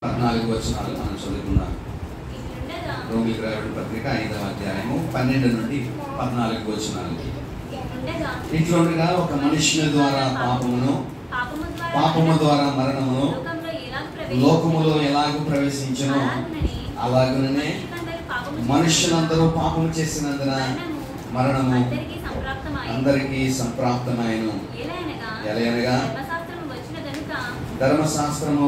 పద్నాలుగు వచనాలు మనం చదువుకున్నాం ఇట్లుండగా రోమిలకు రాయబడిన పత్రిక ఐదవ అధ్యాయము పన్నెండు నుండి పద్నాలుగు వచనాలు ఇట్లుండగా ఇట్లుండగా ఒక మనుష్యుని ద్వారా పాపమును పాపము ద్వారా పాపము ద్వారా మరణమును లోకంలో ఎలాగ ప్రవేశించెనో, లోకములో ఎలాగూ ప్రవేశించను అలాగుననే అలాగుననే మనుషులందరూ పాపము మనుష్యులందరూ పాపము చేసినందున మరణము మరణము అందరికీ సంప్రాప్తమాయెను. అందరికీ సంప్రాప్తమైను ఎలయనగా ఎలయనగా ధర్మశాస్త్రము వచ్చిన గనుక ధర్మశాస్త్రము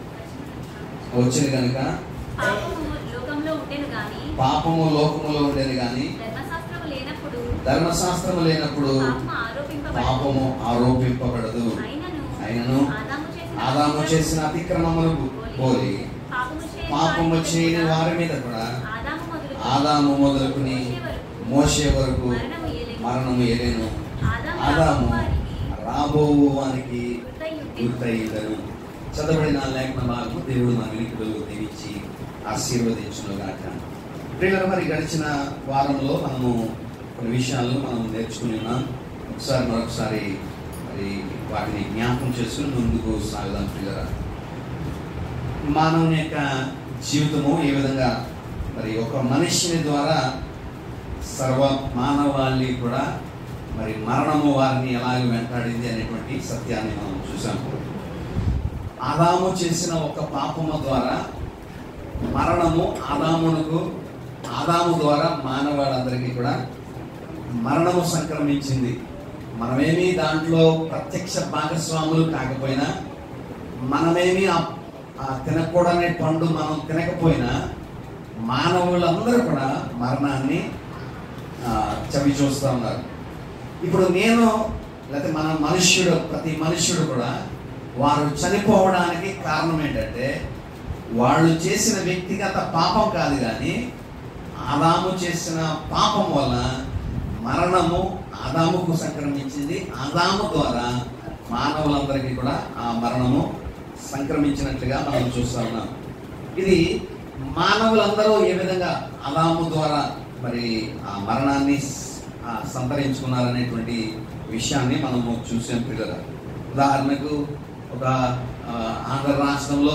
వచ్చింది కనుక పాపము లోకంలో ఉండెను గాని పాపము లోకములో ఉండేది కానీ ధర్మశాస్త్రము లేనప్పుడు ధర్మశాస్త్రము లేనప్పుడు పాపము ఆరోపింపబడదు. పాపము ఆరోపింపబడదు అయినను అయినను ఆదాము చేసిన ఆదాము చేసిన అతిక్రమములు పోలి పాపము చేయని పాపము వారి చేయని మీద వారి మీద కూడా ఆదాము మొదలుకొని ఆదాము మొదలుకుని మోసే వరకు మరణము ఏలెను. మరణము ఏలేను ఆదాము ఆదాము వారికి రాబో వానికి గుర్తయి ఉండెను. గుర్తయిదను చదవబడిన లేఖన భాగము దేవుడు మన వినికుడు దీవించి ఆశీర్వదించును గాక ప్రియుల మరి గడిచిన వారంలో మనము కొన్ని విషయాలు మనం నేర్చుకుని ఉన్నాం ఒకసారి మరొకసారి మరి వాటిని జ్ఞాపకం చేసుకుని ముందుకు సాగుదాం ప్రియులరా మానవుని యొక్క జీవితము ఏ విధంగా మరి ఒక మనిషిని ద్వారా సర్వ మానవాళి కూడా మరి మరణము వారిని ఎలాగ వెంటాడింది అనేటువంటి సత్యాన్ని మనం చూసాము ఆదాము చేసిన ఒక పాపము ద్వారా మరణము ఆదామునకు ఆదాము ద్వారా మానవాళ్ళందరికీ కూడా మరణము సంక్రమించింది మనమేమి దాంట్లో ప్రత్యక్ష భాగస్వాములు కాకపోయినా మనమేమి ఆ- ఆ తినకూడనే పండు మనం తినకపోయినా మానవులందరూ కూడా మరణాన్ని ఆ, చవి చూస్తూ ఉన్నారు ఇప్పుడు నేను లేకపోతే మన మనుష్యుడు ప్రతి మనుష్యుడు కూడా వారు చనిపోవడానికి కారణం ఏంటంటే వాళ్ళు చేసిన వ్యక్తిగత పాపం కాదు కానీ ఆదాము చేసిన పాపం వల్ల మరణము ఆదాముకు సంక్రమించింది ఆదాము ద్వారా మానవులందరికీ కూడా ఆ మరణము సంక్రమించినట్లుగా మనం చూస్తా ఉన్నాం ఇది మానవులందరూ ఏ విధంగా ఆదాము ద్వారా మరి ఆ మరణాన్ని ఆ, సంతరించుకున్నారనేటువంటి విషయాన్ని మనము చూసాం పిల్లల ఉదాహరణకు ఒక ఆ, ఆంధ్ర రాష్ట్రంలో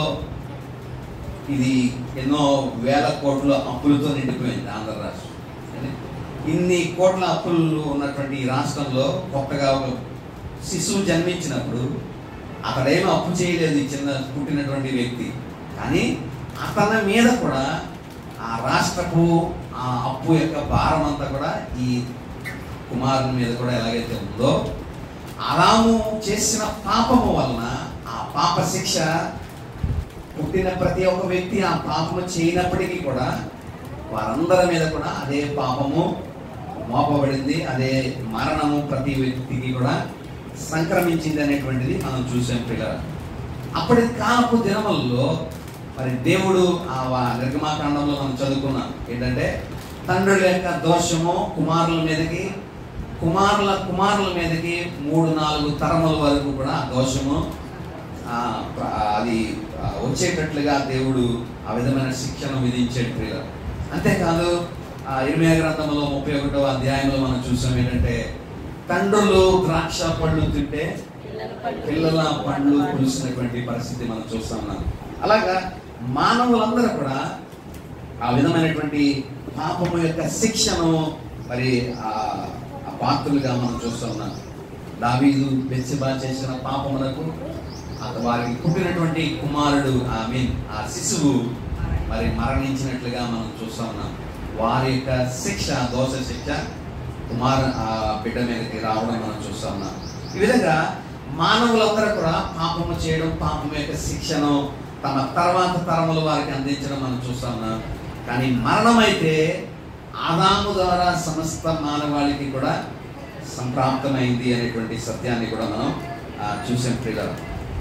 ఇది ఎన్నో వేల కోట్ల అప్పులతో నిండిపోయింది ఆంధ్ర రాష్ట్రం ఇన్ని కోట్ల అప్పులు ఉన్నటువంటి ఈ రాష్ట్రంలో కొత్తగా ఒక శిశువు జన్మించినప్పుడు అతడేమీ అప్పు చేయలేదు ఈ చిన్న పుట్టినటువంటి వ్యక్తి కానీ అతని మీద కూడా ఆ రాష్ట్రపు ఆ అప్పు యొక్క భారం అంతా కూడా ఈ కుమారుని మీద కూడా ఎలాగైతే ఉందో అలాము చేసిన పాపము వలన ఆ పాప శిక్ష పుట్టిన ప్రతి ఒక్క వ్యక్తి ఆ పాపము చేయనప్పటికీ కూడా వారందరి మీద కూడా అదే పాపము మోపబడింది అదే మరణము ప్రతి వ్యక్తికి కూడా సంక్రమించింది అనేటువంటిది మనం చూసాం పిల్లల అప్పటి కాలపు దినములలో మరి దేవుడు ఆ వా- నిర్గమాకాండంలో మనం చదువుకున్నాం ఏంటంటే తండ్రుల యొక్క దోషము కుమారుల మీదకి కుమారుల కుమారుల మీదకి మూడు నాలుగు తరముల వరకు కూడా ఆ దోషము ఆ, ప్ర- అది ఆ, వచ్చేటట్లుగా దేవుడు ఆ విధమైన శిక్షను విధించాడు ప్రియుల అంతేకాదు ఆ ఇరవై గ్రంథంలో ముప్పై ఒకటో అధ్యాయంలో మనం చూసాం ఏంటంటే తండ్రులు ద్రాక్ష పళ్ళు తింటే పిల్లల పండ్లు పులిసినటువంటి పరిస్థితి మనం చూస్తా ఉన్నాం అలాగా మానవులందరూ కూడా ఆ విధమైనటువంటి పాపము యొక్క శిక్షను మరి ఆ ఆ పాత్రలుగా మనం చూస్తూ ఉన్నాం దావీదు బెత్సిబా చేసిన పాపములకు అత వారికి పుట్టినటువంటి కుమారుడు ఐ మీన్ ఆ శిశువు మరి మరణించినట్లుగా మనం చూస్తూ ఉన్నాం వారి యొక్క శిక్ష దోష శిక్ష కుమార్ ఆ బిడ్డ మీదకి రావడం మనం చూస్తూ ఉన్నాం ఈ విధంగా మానవులందరూ కూడా పాపము చేయడం పాపం యొక్క శిక్షను తమ తర్వాత తరముల వారికి అందించడం మనం చూస్తా ఉన్నాం కానీ మరణం అయితే ఆదాము ద్వారా సమస్త మానవాళికి కూడా సంప్రాప్తమైంది అనేటువంటి సత్యాన్ని కూడా మనం ఆ, చూసాం ప్రియుల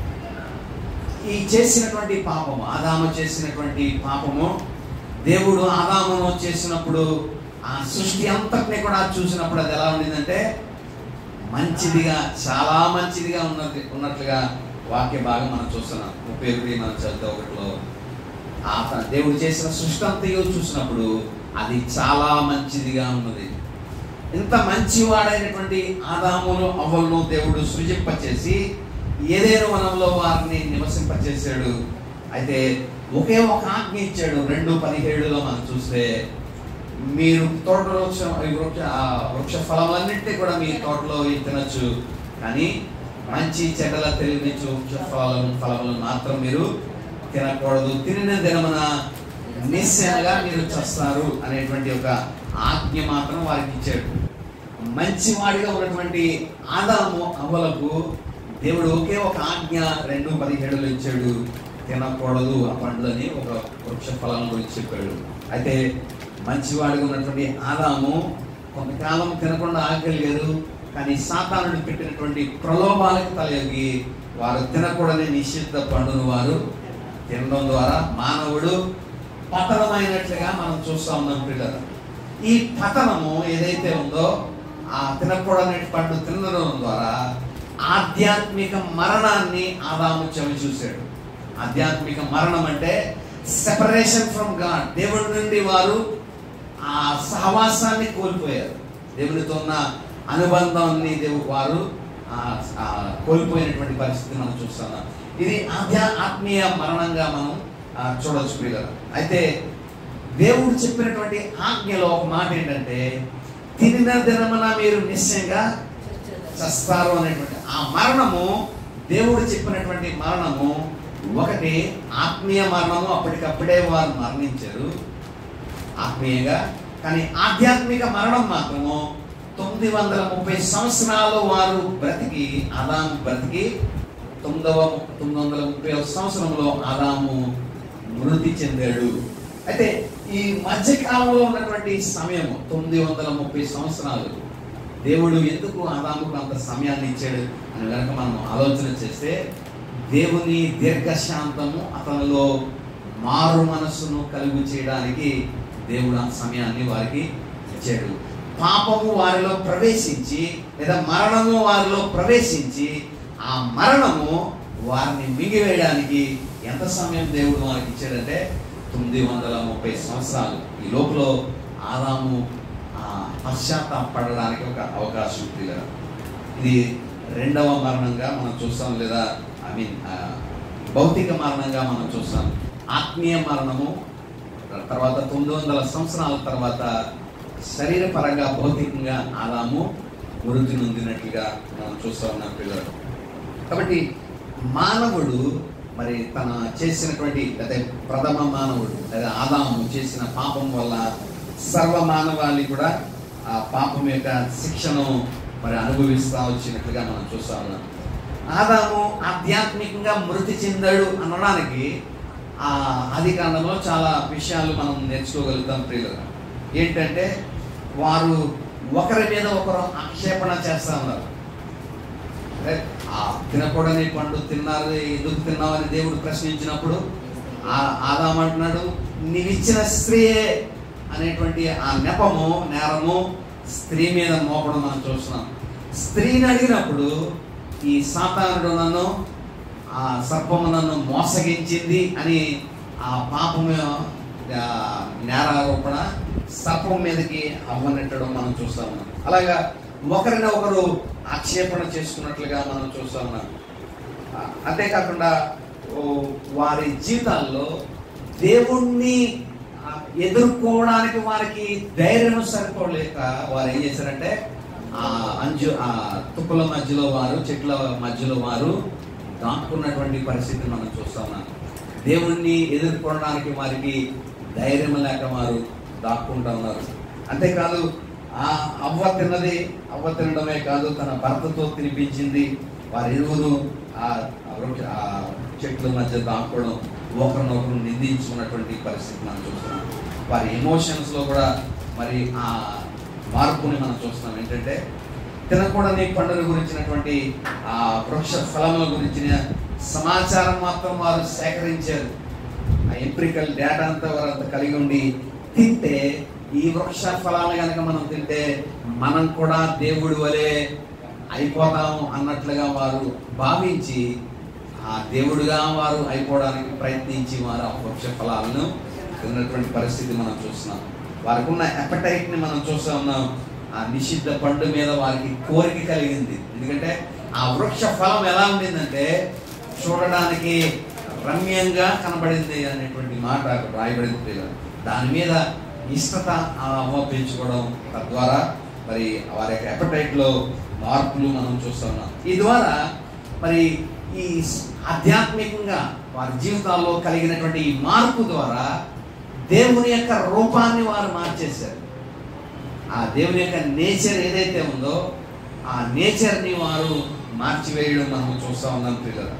ఈ చేసినటువంటి పాపము ఆదాము చేసినటువంటి పాపము దేవుడు ఆదామును చేసినప్పుడు ఆ సృష్టి అంతటిని కూడా చూసినప్పుడు అది ఎలా ఉండిందంటే మంచిదిగా చాలా మంచిదిగా ఉన్నది ఉన్నట్లుగా వాక్య భాగం మనం చూస్తున్నాం ముప్పై ఒకటి మనం చదువుతా ఒకటిలో ఆ త- దేవుడు చేసిన సృష్టి అంతయో చూసినప్పుడు అది చాలా మంచిదిగా ఉన్నది ఇంత మంచివాడైనటువంటి ఆదామును అవ్వలను దేవుడు సృజింపచేసి ఏదేను వనంలో వారిని నివసింపచేశాడు అయితే ఒకే ఒక ఆజ్ఞ ఇచ్చాడు రెండు పదిహేడులో మనం చూస్తే మీరు తోట వృక్ష ఈ వృక్ష ఆ వృక్ష ఫలములన్నింటినీ కూడా మీ తోటలో తినచ్చు కానీ మంచి చెడ్డల తెలియనిచ్చు వృక్ష ఫలం ఫలములు మాత్రం మీరు తినకూడదు తినిన దినమున నిశ్చయంగా మీరు చస్తారు అనేటువంటి ఒక ఆజ్ఞ మాత్రం వారికి ఇచ్చాడు మంచివాడిగా ఉన్నటువంటి ఆదాము అవ్వలకు దేవుడు ఒకే ఒక ఆజ్ఞ రెండు పదిహేడులో ఇచ్చాడు తినకూడదు ఆ పండ్లని ఒక వృక్ష ఫలం గురించి చెప్పాడు అయితే మంచివాడిగా ఉన్నటువంటి ఆదాము కొంతకాలం తినకుండా ఆగలిగారు కానీ సాతానుడు పెట్టినటువంటి ప్రలోభాలకు తలయొగ్గి వారు తినకూడని నిషిద్ధ పండును వారు తినడం ద్వారా మానవుడు పతనమైనట్లుగా మనం చూస్తా ఉన్నాం పిల్లలు ఈ పతనము ఏదైతే ఉందో ఆ తినకూడని పండు తినడం ద్వారా ఆధ్యాత్మిక మరణాన్ని ఆదాము చవి చూశాడు ఆధ్యాత్మిక మరణం అంటే సెపరేషన్ ఫ్రమ్ గాడ్ దేవుడి నుండి వారు ఆ సహవాసాన్ని కోల్పోయారు దేవునితో ఉన్న అనుబంధాన్ని దేవుడు వారు ఆ, ఆ, కోల్పోయినటువంటి పరిస్థితి మనం చూస్తున్నాం ఇది ఆధ్యా ఆత్మీయ మరణంగా మనం ఆ, చూడొచ్చు పిల్లలు అయితే దేవుడు చెప్పినటువంటి ఆజ్ఞలో ఒక మాట ఏంటంటే తినిన దినమున మీరు నిశ్చయంగా చస్తారు అనేటువంటి ఆ మరణము దేవుడు చెప్పినటువంటి మరణము ఒకటి ఆత్మీయ మరణము అప్పటికప్పుడే వారు మరణించారు ఆత్మీయంగా కానీ ఆధ్యాత్మిక మరణం మాత్రము తొమ్మిది వందల ముప్పై సంవత్సరాలు వారు బ్రతికి ఆదాము బ్రతికి తొమ్మిదవ తొమ్మిది వందల ముప్పై సంవత్సరంలో ఆదాము మృతి చెందాడు అయితే ఈ మధ్యకాలంలో ఉన్నటువంటి సమయము తొమ్మిది వందల ముప్పై సంవత్సరాలు దేవుడు ఎందుకు ఆదాముకు అంత సమయాన్ని ఇచ్చాడు అని కనుక మనం ఆలోచన చేస్తే దేవుని దీర్ఘశాంతము అతనిలో మారు మనస్సును కలుగు చేయడానికి దేవుడు ఆ సమయాన్ని వారికి ఇచ్చాడు పాపము వారిలో ప్రవేశించి లేదా మరణము వారిలో ప్రవేశించి ఆ మరణము వారిని మింగివేయడానికి ఎంత సమయం దేవుడు వారికి ఇచ్చాడంటే తొమ్మిది వందల ముప్పై సంవత్సరాలు ఈ లోపల ఆదాము ఆ, పశ్చాత్తాపడడానికి ఒక అవకాశం ఉంది కదా ఇది రెండవ మరణంగా మనం చూస్తాం లేదా ఐ మీన్ భౌతిక మరణంగా మనం చూస్తాం ఆత్మీయ మరణము తర్వాత తొమ్మిది వందల సంవత్సరాల తర్వాత శరీరపరంగా భౌతికంగా ఆదాము మృతి నొందినట్లుగా మనం చూస్తూ ఉన్నాం పిల్లలు కాబట్టి మానవుడు మరి తన చేసినటువంటి లేదా ప్రథమ మానవుడు లేదా ఆదాము చేసిన పాపం వల్ల సర్వ మానవాళి కూడా ఆ పాపం యొక్క శిక్షను మరి అనుభవిస్తూ వచ్చినట్లుగా మనం చూస్తా ఉన్నాం ఆదాము ఆధ్యాత్మికంగా మృతి చెందాడు అనడానికి ఆ ఆది కాండంలో చాలా విషయాలు మనం నేర్చుకోగలుగుతాం ప్రియులుగా ఏంటంటే వారు ఒకరి మీద ఒకరు ఆక్షేపణ చేస్తా ఉన్నారు అరే, ఆ తినకూడని పండు తిన్నారు ఎందుకు తిన్నావని దేవుడు ప్రశ్నించినప్పుడు ఆ ఆదాం అంటున్నాడు నీవిచ్చిన స్త్రీయే అనేటువంటి ఆ నెపము నేరము స్త్రీ మీద మోపడం మనం చూస్తున్నాం స్త్రీని అడిగినప్పుడు ఈ సాతానుడు నన్ను ఆ సర్పము నన్ను మోసగించింది అని ఆ పాపము ఆ, నేరారోపణ సర్పం మీదకి అవ్వనెట్టడం మనం చూస్తా ఉన్నాం అలాగా ఒకరిని ఒకరు ఆక్షేపణ చేసుకున్నట్లుగా మనం చూస్తా ఉన్నాం ఆ, అంతేకాకుండా ఓ, వారి జీవితాల్లో దేవుణ్ణి ఆ, ఎదుర్కోవడానికి వారికి ధైర్యం సరిపోలేక వారు ఏం చేశారంటే ఆ అంజు ఆ తుప్పుల మధ్యలో వారు చెట్ల మధ్యలో వారు దాక్కున్నటువంటి పరిస్థితిని మనం చూస్తా ఉన్నాం దేవుణ్ణి ఎదుర్కోవడానికి వారికి ధైర్యం లేక వారు దాక్కుంటా ఉన్నారు అంతేకాదు ఆ అవ్వ తిన్నది అవ్వ తినడమే కాదు తన భర్తతో తినిపించింది వారి ఇరువురు ఆ వృక్ష- ఆ చెట్ల మధ్య దాక్కోవడం ఒకరినొకరు నిందించుకున్నటువంటి పరిస్థితి మనం చూస్తున్నాం వారి ఎమోషన్స్ లో కూడా మరి ఆ మార్పుని మనం చూస్తున్నాం ఏంటంటే తినకూడని పండుగ గురించినటువంటి ఆ వృక్ష ఫలముల గురించిన సమాచారం మాత్రం వారు సేకరించారు ఆ ఎంప్రికల్ డేటా అంతా వారు అంత కలిగి ఉండి తింటే ఈ వృక్ష ఫలాలు కనుక మనం తింటే మనం కూడా దేవుడి వలె అయిపోతాము అన్నట్లుగా వారు భావించి ఆ దేవుడుగా వారు అయిపోవడానికి ప్రయత్నించి వారు ఆ వృక్ష ఫలాలను తిన్నటువంటి పరిస్థితి మనం చూస్తున్నాం వారికి ఉన్న appetite ని మనం చూస్తా ఉన్నాం ఆ నిషిద్ధ పండు మీద వారికి కోరిక కలిగింది ఎందుకంటే ఆ వృక్ష ఫలం ఎలా ఉండిందంటే చూడడానికి రమ్యంగా కనబడింది అనేటువంటి మాట అక్కడ రాయబడింది ప్రియులారా. దాని మీద ఇష్టత ఆ అవ్వ పెంచుకోవడం తద్వారా మరి వారి యొక్క appetite లో మార్పులు మనం చూస్తున్నాం ఈ ద్వారా మరి ఈ ఆధ్యాత్మికంగా వారి జీవితాల్లో కలిగినటువంటి ఈ మార్పు ద్వారా దేవుని యొక్క రూపాన్ని వారు మార్చేశారు ఆ దేవుని యొక్క నేచర్ ఏదైతే ఉందో ఆ నేచర్ని వారు మార్చివేయడం మనం చూస్తా ఉన్నాం పిల్లలు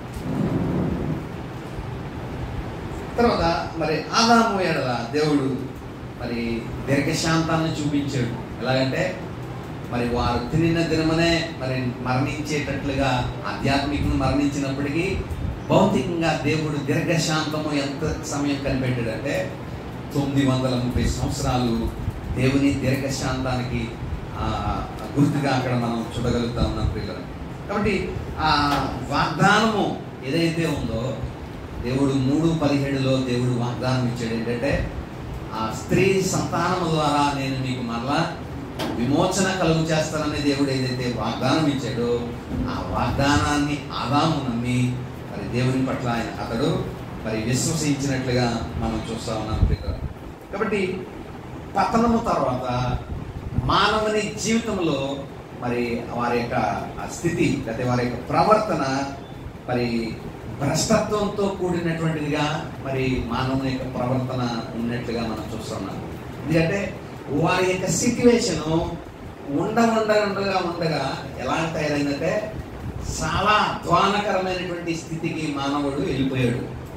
తర్వాత మరి ఆదాము ఎడల దేవుడు మరి దీర్ఘశాంతాన్ని చూపించాడు ఎలాగంటే మరి వారు తినిన దినమనే మరి మరణించేటట్లుగా ఆధ్యాత్మికంగా మరణించినప్పటికీ భౌతికంగా దేవుడు దీర్ఘశాంతము ఎంత సమయం కనిపెట్టాడంటే తొమ్మిది వందల ముప్పై సంవత్సరాలు దేవుని దీర్ఘశాంతానికి ఆ, గుర్తుగా అక్కడ మనం చూడగలుగుతా ఉన్నాం పిల్లలు కాబట్టి ఆ వాగ్దానము ఏదైతే ఉందో దేవుడు మూడు పదిహేడులో దేవుడు వాగ్దానం ఇచ్చాడు ఏంటంటే ఆ స్త్రీ సంతానము ద్వారా నేను మీకు మరలా విమోచన కలుగు చేస్తానని దేవుడు ఏదైతే వాగ్దానం ఇచ్చాడో ఆ వాగ్దానాన్ని ఆదాము నమ్మి మరి దేవుని పట్ల ఆయన అతడు మరి విశ్వసించినట్లుగా మనం చూస్తా ఉన్నాం పిల్లలు కాబట్టి పతనము తర్వాత మానవుని జీవితంలో మరి వారి యొక్క ఆ స్థితి లేకపోతే వారి యొక్క ప్రవర్తన మరి భ్రష్టత్వంతో కూడినటువంటిదిగా మరి మానవుని యొక్క ప్రవర్తన ఉన్నట్లుగా మనం చూస్తున్నాం ఎందుకంటే వారి యొక్క సిచ్యువేషన్ ఉండ ఉండ ఉండగా ఉండగా ఎలా తయారైందంటే చాలా అధ్వానకరమైనటువంటి స్థితికి మానవుడు వెళ్ళిపోయాడు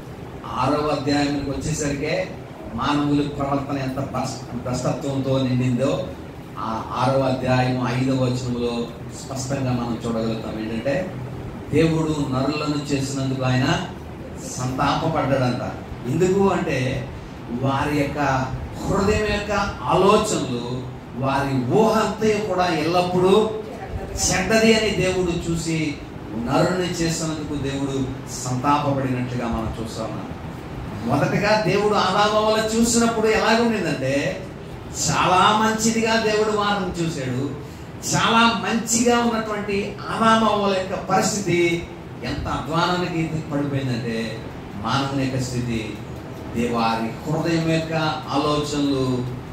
ఆరవ అధ్యాయానికి వచ్చేసరికి మానవుల ప్రవర్తన ఎంత భ్రష్- భ్రష్టత్వంతో నిండిందో ఆ ఆరవ అధ్యాయం ఐదవ వచనంలో స్పష్టంగా మనం చూడగలుగుతాం ఏంటంటే దేవుడు నరులను చేసినందుకు ఆయన సంతాపపడ్డాడంట ఎందుకు అంటే వారి యొక్క హృదయం యొక్క ఆలోచనలు వారి ఊహ అంతా కూడా ఎల్లప్పుడూ చెడ్డది అని దేవుడు చూసి నరుని చేసినందుకు దేవుడు సంతాపపడినట్లుగా మనం చూస్తా ఉన్నాం మొదటగా దేవుడు ఆదామవల చూసినప్పుడు ఎలాగుండిందంటే చాలా మంచిదిగా దేవుడు వారిని చూశాడు చాలా మంచిగా ఉన్నటువంటి ఆదామవల యొక్క పరిస్థితి ఎంత అధ్వానానికి పడిపోయిందంటే మానవుని యొక్క స్థితి దే- వారి హృదయం యొక్క ఆలోచనలు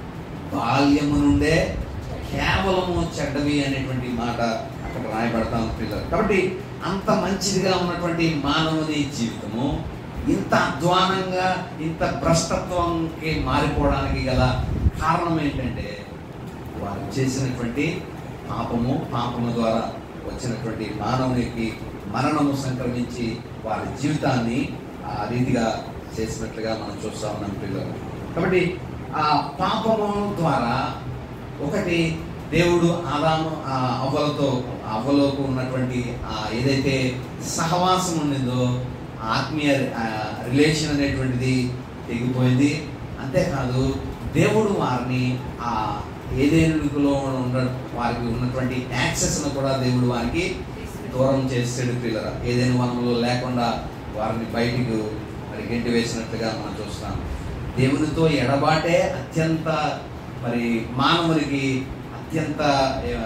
బాల్యము నుండే కేవలము చెడ్డవి అనేటువంటి మాట అక్కడ రాయబడతాం పిల్లలు కాబట్టి అంత మంచిదిగా ఉన్నటువంటి మానవుని జీవితము ఇంత అధ్వానంగా ఇంత భ్రష్టత్వంకి మారిపోవడానికి గల కారణం ఏంటంటే వారు చేసినటువంటి పాపము పాపము ద్వారా వచ్చినటువంటి మానవునికి మరణము సంక్రమించి వారి జీవితాన్ని ఆ రీతిగా చేసినట్లుగా మనం చూస్తా ఉన్నాం పిల్లలు కాబట్టి ఆ పాపము ద్వారా ఒకటి దేవుడు ఆదాము ఆ అవ్వలతో ఆ అవ్వలోకి ఉన్నటువంటి ఆ ఏదైతే సహవాసం ఉండిందో ఆ ఆత్మీయ రిలేషన్ అనేటువంటిది తెగిపోయింది అంతేకాదు దేవుడు వారిని ఆ ఏదేనులో ఉన్న వారికి ఉన్నటువంటి యాక్సెస్ను కూడా దేవుడు వారికి దూరం చేసాడు పిల్లల ఏదైనా వనంలో లేకుండా వారిని బయటికి మరి గెంటి వేసినట్లుగా మనం చూస్తాం దేవునితో ఎడబాటే అత్యంత మరి మానవునికి అత్యంత ఆ,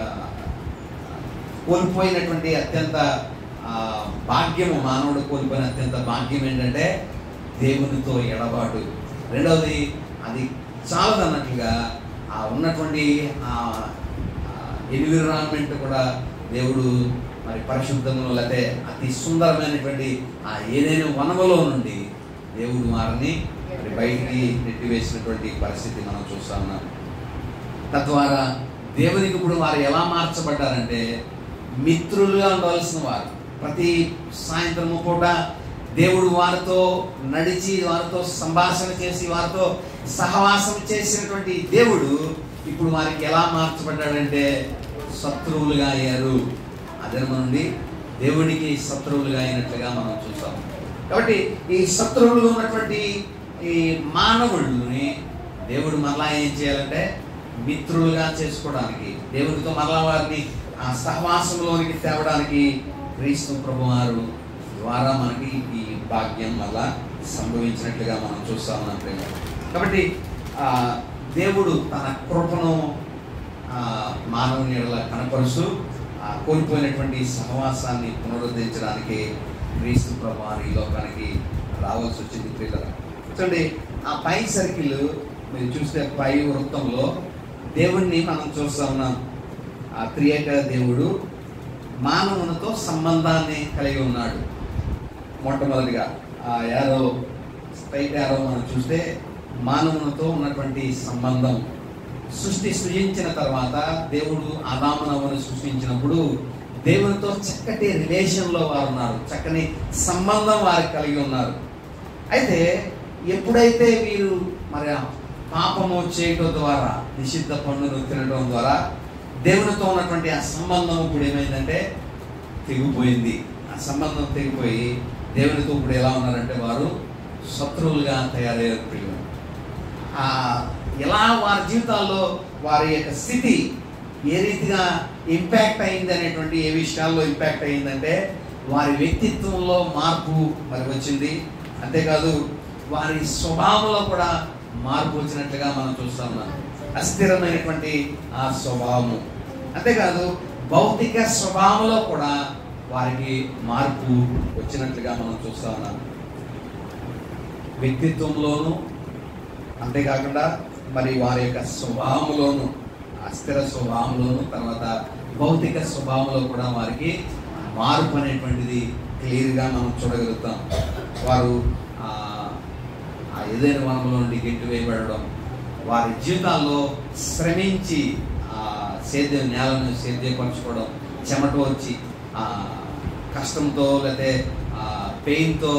కోల్పోయినటువంటి అత్యంత ఆ, భాగ్యము మానవుడు కోల్పోయిన అత్యంత భాగ్యం ఏంటంటే దేవునితో ఎడబాటు రెండవది అది చాలదన్నట్లుగా ఆ ఉన్నటువంటి ఆ ఎన్విరాన్మెంట్ కూడా దేవుడు మరి పరిశుద్ధములో లేకపోతే అతి సుందరమైనటువంటి ఆ ఏదైనా వనములో నుండి దేవుడు వారిని మరి బయటికి నెట్టివేసినటువంటి పరిస్థితి మనం చూస్తా ఉన్నాం తద్వారా దేవునికి ఇప్పుడు వారు ఎలా మార్చబడ్డారంటే మిత్రులుగా ఉండవలసిన వారు ప్రతి సాయంత్రము పూట దేవుడు వారితో నడిచి వారితో సంభాషణ చేసి వారితో సహవాసం చేసినటువంటి దేవుడు ఇప్పుడు వారికి ఎలా మార్చబడ్డాడంటే శత్రువులుగా అయ్యారు అధర్మ నుండి దేవునికి శత్రువులుగా అయినట్లుగా మనం చూస్తాం కాబట్టి ఈ శత్రువులుగా ఉన్నటువంటి ఈ మానవుడిని దేవుడు మరలా ఏం చేయాలంటే మిత్రులుగా చేసుకోవడానికి దేవుడితో మరలా వారిని ఆ సహవాసంలోనికి తేవడానికి క్రీస్తు ప్రభువారు ద్వారా మనకి ఈ భాగ్యం మళ్ళా సంభవించినట్లుగా మనం చూస్తా ఉన్నాం ప్రేమ కాబట్టి ఆ, దేవుడు తన కృపను ఆ, మానవుని ఎడల కనపరుస్తూ ఆ కోల్పోయినటువంటి సహవాసాన్ని పునరుద్ధరించడానికి క్రీస్తు ప్రభువారు ఈ లోకానికి రావాల్సి వచ్చింది ప్రియులరా చూడండి ఆ పై సర్కిల్ మీరు చూస్తే పై వృత్తంలో దేవుణ్ణి మనం చూస్తా ఉన్నాం ఆ త్రియేక దేవుడు మానవునితో సంబంధాన్ని కలిగి ఉన్నాడు మొట్టమొదటిగా ఆ యారో స్ట్రైట్ యారో మనం చూస్తే మానవునితో ఉన్నటువంటి సంబంధం సృష్టి సృజించిన తర్వాత దేవుడు ఆదామనవను సృష్టించినప్పుడు దేవునితో చక్కటి రిలేషన్లో వారు ఉన్నారు చక్కని సంబంధం వారికి కలిగి ఉన్నారు అయితే ఎప్పుడైతే వీరు మరి ఆ పాపము చేయటం ద్వారా నిషిద్ధ పన్నును తినడం ద్వారా దేవునితో ఉన్నటువంటి ఆ సంబంధం ఇప్పుడు ఏమైందంటే తెగిపోయింది ఆ సంబంధం తెగిపోయి దేవునితో ఇప్పుడు ఎలా ఉన్నారంటే వారు శత్రువులుగా తయారయ్యారు ప్రియులు ఆ ఎలా వారి జీవితాల్లో వారి యొక్క స్థితి ఏ రీతిగా ఇంపాక్ట్ అయింది అనేటువంటి ఏ విషయాల్లో ఇంపాక్ట్ అయిందంటే వారి వ్యక్తిత్వంలో మార్పు మరి వచ్చింది అంతేకాదు వారి స్వభావంలో కూడా మార్పు వచ్చినట్లుగా మనం చూస్తా ఉన్నాం అస్థిరమైనటువంటి ఆ స్వభావము అంతేకాదు భౌతిక స్వభావంలో కూడా వారికి మార్పు వచ్చినట్లుగా మనం చూస్తా ఉన్నాం వ్యక్తిత్వంలోను అంతేకాకుండా మరి వారి యొక్క స్వభావంలోను అస్థిర స్వభావంలోను తర్వాత భౌతిక స్వభావంలో కూడా వారికి మార్పు అనేటువంటిది క్లియర్గా మనం చూడగలుగుతాం వారు ఆ ఆ ఏదైనా వనంలో నుండి గెట్టు వేయబడడం వారి జీవితాల్లో శ్రమించి ఆ సేద్యం నేలను సేద్యపరచుకోవడం చెమట వచ్చి ఆ కష్టంతో లేకపోతే పెయిన్తో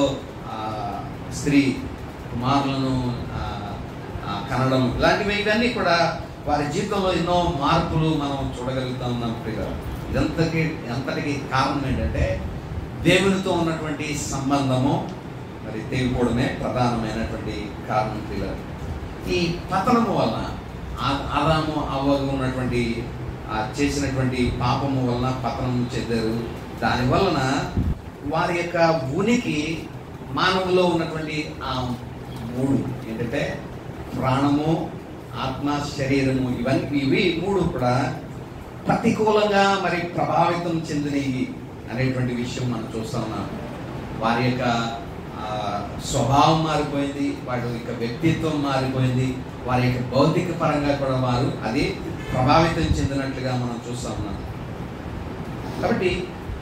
స్త్రీ కుమారులను ఆ, ఆ, కనడం ఇలాంటివి ఇవన్నీ కూడా వారి జీవితంలో ఎన్నో మార్పులు మనం చూడగలుగుతా ఉన్నాం ప్రియ ఇదంతకి అంతటికి కారణం ఏంటంటే దేవునితో ఉన్నటువంటి సంబంధము మరి తెగిపోవడమే ప్రధానమైనటువంటి కారణం ప్రియ ఈ పతనము వలన ఆ- ఆదాము అవ్వగా ఉన్నటువంటి ఆ చేసినటువంటి పాపము వలన పతనము చెందారు దాని వలన వారి యొక్క ఉనికి మానవులో ఉన్నటువంటి ఆ మూడు ఏంటంటే ప్రాణము ఆత్మ శరీరము ఇవన్నీ ఇవి మూడు కూడా ప్రతికూలంగా మరి ప్రభావితం చెందినవి అనేటువంటి విషయం మనం చూస్తా ఉన్నాం వారి యొక్క ఆ, స్వభావం మారిపోయింది వారి యొక్క వ్యక్తిత్వం మారిపోయింది వారి యొక్క భౌతిక పరంగా కూడా వారు అది ప్రభావితం చెందినట్లుగా మనం చూస్తా ఉన్నాం కాబట్టి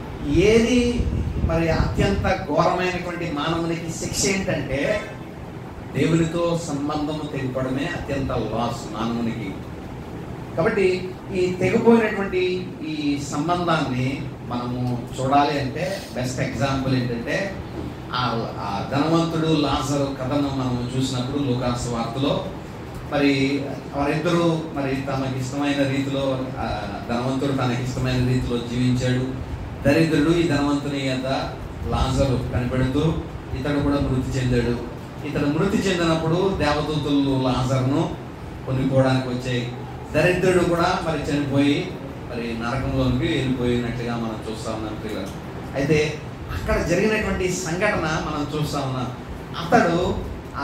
ఏది మరి అత్యంత ఘోరమైనటువంటి మానవునికి శిక్ష ఏంటంటే దేవునితో సంబంధము తెగిపడమే అత్యంత లాస్ మానవునికి కాబట్టి ఈ తెగిపోయినటువంటి ఈ సంబంధాన్ని మనము చూడాలి అంటే బెస్ట్ ఎగ్జాంపుల్ ఏంటంటే ఆ ఆ ధనవంతుడు లాజరు కథను మనం చూసినప్పుడు లోకాసు వార్తలో మరి వారిద్దరూ మరి తమకి ఇష్టమైన రీతిలో ఆ, ధనవంతుడు తనకి ఇష్టమైన రీతిలో జీవించాడు దరిద్రుడు ఈ ధనవంతుని యొక్క లాజరు కనిపెడుతూ ఇతడు కూడా మృతి చెందాడు ఇతడు మృతి చెందినప్పుడు దేవదూతలు లాజర్ను కొనుక్కోవడానికి వచ్చాయి దరిద్రుడు కూడా మరి చనిపోయి మరి నరకంలోనికి వెళ్ళిపోయినట్లుగా మనం చూస్తా ఉన్నాం పిల్లలు అయితే అక్కడ జరిగినటువంటి సంఘటన మనం చూస్తా ఉన్నాం అతడు ఆ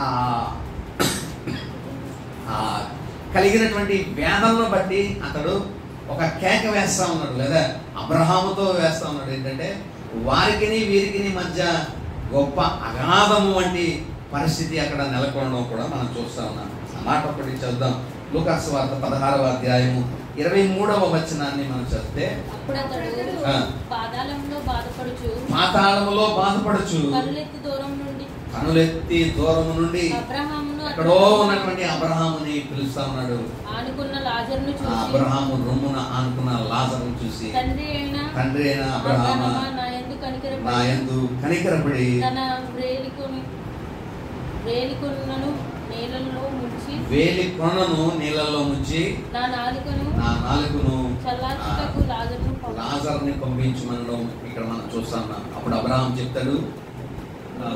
ఆ కలిగినటువంటి వేదనను బట్టి అతడు ఒక కేక వేస్తా ఉన్నాడు లేదా అబ్రహాముతో వేస్తా ఉన్నాడు ఏంటంటే వారికిని వీరికిని మధ్య గొప్ప అగాధము వంటి పరిస్థితి అక్కడ నెలకొనడం కూడా మనం చూస్తా ఉన్నాం ఆ మాట ఒకటి చదువుదాం లూకాసు వార్త పదహారవ అధ్యాయము ఇరవై మూడవ వచనాన్ని మనం చదివితే అప్పుడు అతడు ఆ. పాదాళంలో బాధపడుచు పాతాళములో బాధపడుచు కళ్ళెత్తి దూరం నుండి కనులెత్తి దూరము నుండి అబ్రహామును ఎక్కడో ఉన్నటువంటి అబ్రహాముని పిలుస్తా ఉన్నాడు ఆనుకున్న లాజర్ను ఆ చూసి అబ్రహాము రొమ్మున ఆనుకున్న లాజరును చూసి తండ్రి అయిన తండ్రి అయిన అబ్రహామ అబ్రహామా నా ఎందుకు నా కనికరపడి యందు కనికరపడి తన వ్రేలికొని వ్రేలికొన్నను నీళ్ళలో ముంచి వేలి కొనను నీళ్ళలో ముంచి నా నాలుకను నా నాలుగును చల్లార్చుటకు లాజర్ను పంపు. లాజర్ని పంపించమనడం ఇక్కడ మనం చూస్తాం అప్పుడు అబ్రహాం చెప్తాడు ఆ,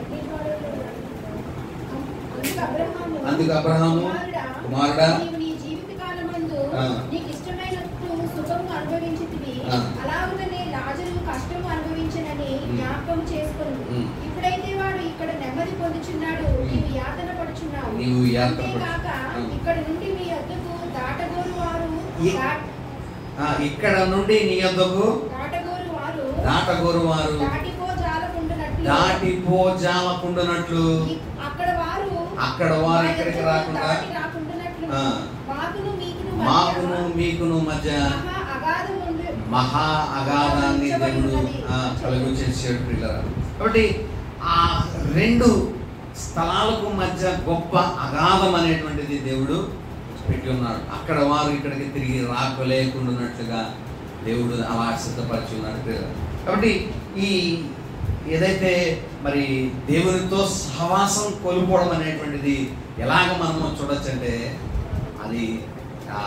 అందుకు అబ్రహాము కుమారుడా నీవు నీ జీవితకాలమందు ఆ. నీకు ఇష్టమైనట్టు సుఖము అనుభవించితివి ఆ. అలాగుననే లాజరు కష్టము అనుభవించనని ఉమ్. జ్ఞాపకం చేసుకుని ఉమ్. ఇప్పుడైతే వాడు ఇక్కడ నెమ్మది పొందుచున్నాడు నీవు యాతన పడుచున్నావు నీవు యాతన పడు- అంతేకాక ఆ. ఇక్కడ నుండి మీ వద్దకు దాటగోరు వారు ఈ- దాట్- ఆ, ఇక్కడ నుండి నీ యొద్దకు దాటగోరు వారు దాటగోరు వారు దాటిపో జాలకుండునట్లు దాటిపో జాలకుండునట్లు ఈ- అక్కడ వారు అక్కడ వారు మా ఇక్కడికి ఎదుట రాకుండా దాటి రాకుండానట్లు ఆ. మాకును మీకును మధ్య మాకును మీకును మధ్య మహా అగాధం ఉండు. మహా అగాధాన్ని దేవుడు ఆ, కలుగు చేసాడు పిల్లరా కాబట్టి ఆ రెండు స్థలాలకు మధ్య గొప్ప అగాధం అనేటువంటిది దేవుడు పెట్టి ఉన్నాడు అక్కడ వారు ఇక్కడికి తిరిగి రాకలేకుండాన్నట్లుగా దేవుడు అలా సిద్ధపరిచి ఉన్నాడు పిల్లలు కాబట్టి ఈ ఏదైతే మరి దేవునితో సహవాసం కోల్పోవడం అనేటువంటిది ఎలాగ మనం చూడొచ్చంటే అది ఆ,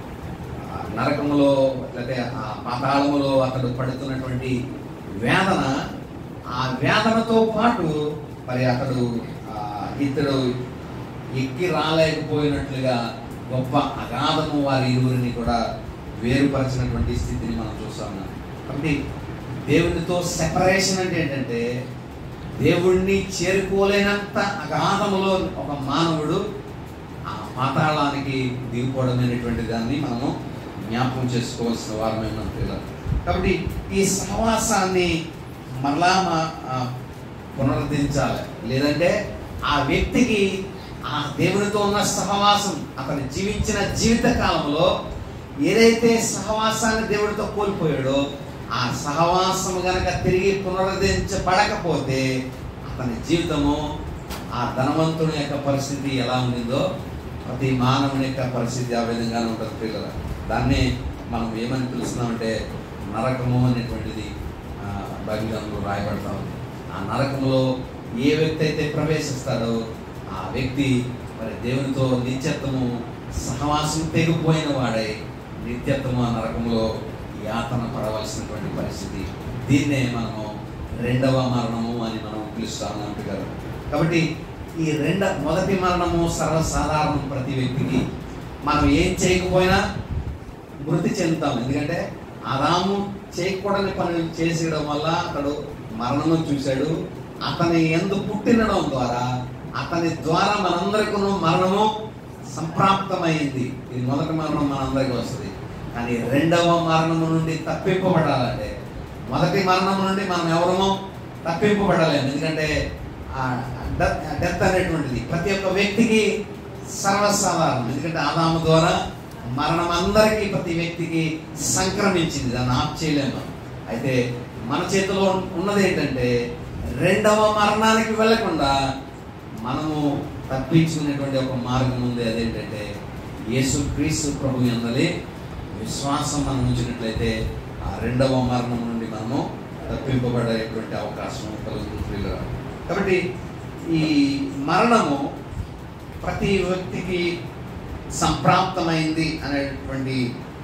ఆ నరకములో లేకపోతే ఆ పాతాళములో అతడు పడుతున్నటువంటి వేదన ఆ వేదనతో పాటు మరి అతడు ఆ, ఇతడు ఎక్కి రాలేకపోయినట్లుగా గొప్ప అగాధము వారి ఇరువురిని కూడా వేరుపరిచినటువంటి స్థితిని మనం చూస్తా ఉన్నాం కాబట్టి దేవునితో సెపరేషన్ అంటే ఏంటంటే దేవుణ్ణి చేరుకోలేనంత అగాధములో ఒక మానవుడు ఆ పాతాళానికి దిగిపోవడం అనేటువంటి దాన్ని మనము జ్ఞాపకం చేసుకోవాల్సిన వారమే మన పిల్లలు కాబట్టి ఈ సహవాసాన్ని మరలా మా- ఆ, పునరుద్ధరించాలి లేదంటే ఆ వ్యక్తికి ఆ దేవునితో ఉన్న సహవాసం అతను జీవించిన జీవిత కాలంలో ఏదైతే సహవాసాన్ని దేవుడితో కోల్పోయాడో ఆ సహవాసం గనక తిరిగి పునరుద్ధరించబడకపోతే అతని జీవితము ఆ ధనవంతుని యొక్క పరిస్థితి ఎలా ఉండిందో ప్రతి మానవుని యొక్క పరిస్థితి ఆ విధంగానే ఉంటుంది పిల్లల దాన్నే మనం ఏమని పిలుస్తున్నామంటే నరకము అనేటువంటిది ఆ, బైబిల్లో రాయబడతా ఉంది ఆ నరకములో ఏ వ్యక్తి అయితే ప్రవేశిస్తాడో ఆ వ్యక్తి మరి దేవునితో నిత్యత్వము సహవాసం తెగిపోయిన వాడై నిత్యత్వము ఆ నరకములో యాతన పడవలసినటువంటి పరిస్థితి దీన్నే మనము రెండవ మరణము అని మనం పిలుస్తా ఉన్నాం పిల్లలు కాబట్టి ఈ రెండ మొదటి మరణము సర్వసాధారణం ప్రతి వ్యక్తికి మనం ఏం చేయకపోయినా మృతి చెందుతాం ఎందుకంటే ఆదాము చేయకూడని పనులు చేసేయడం వల్ల అతడు మరణము చూశాడు అతని ఎందు పుట్టినడం ద్వారా అతని ద్వారా మనందరికీ మరణము సంప్రాప్తమైంది ఇది మొదటి మరణం మనందరికీ వస్తుంది కానీ రెండవ మరణము నుండి తప్పింపబడాలంటే మొదటి మరణం నుండి మనం ఎవరమో తప్పింపబడలేము ఎందుకంటే డెత్ అనేటువంటిది ప్రతి ఒక్క వ్యక్తికి సర్వసాధారణం ఎందుకంటే ఆదాము ద్వారా మరణం అందరికీ ప్రతి వ్యక్తికి సంక్రమించింది దాన్ని ఆఫ్ చేయలేము అయితే మన చేతిలో ఉన్నది ఏంటంటే రెండవ మరణానికి వెళ్ళకుండా మనము తప్పించుకునేటువంటి ఒక మార్గం ఉంది అదేంటంటే యేసు క్రీస్తు ప్రభు అందలి విశ్వాసం మనం ఉంచినట్లయితే ఆ రెండవ మరణం నుండి మనము తప్పింపబడేటువంటి అవకాశం కలుగుతుంది ప్రియులారా. కాబట్టి ఈ మరణము ప్రతి వ్యక్తికి సంప్రాప్తమైంది అనేటువంటి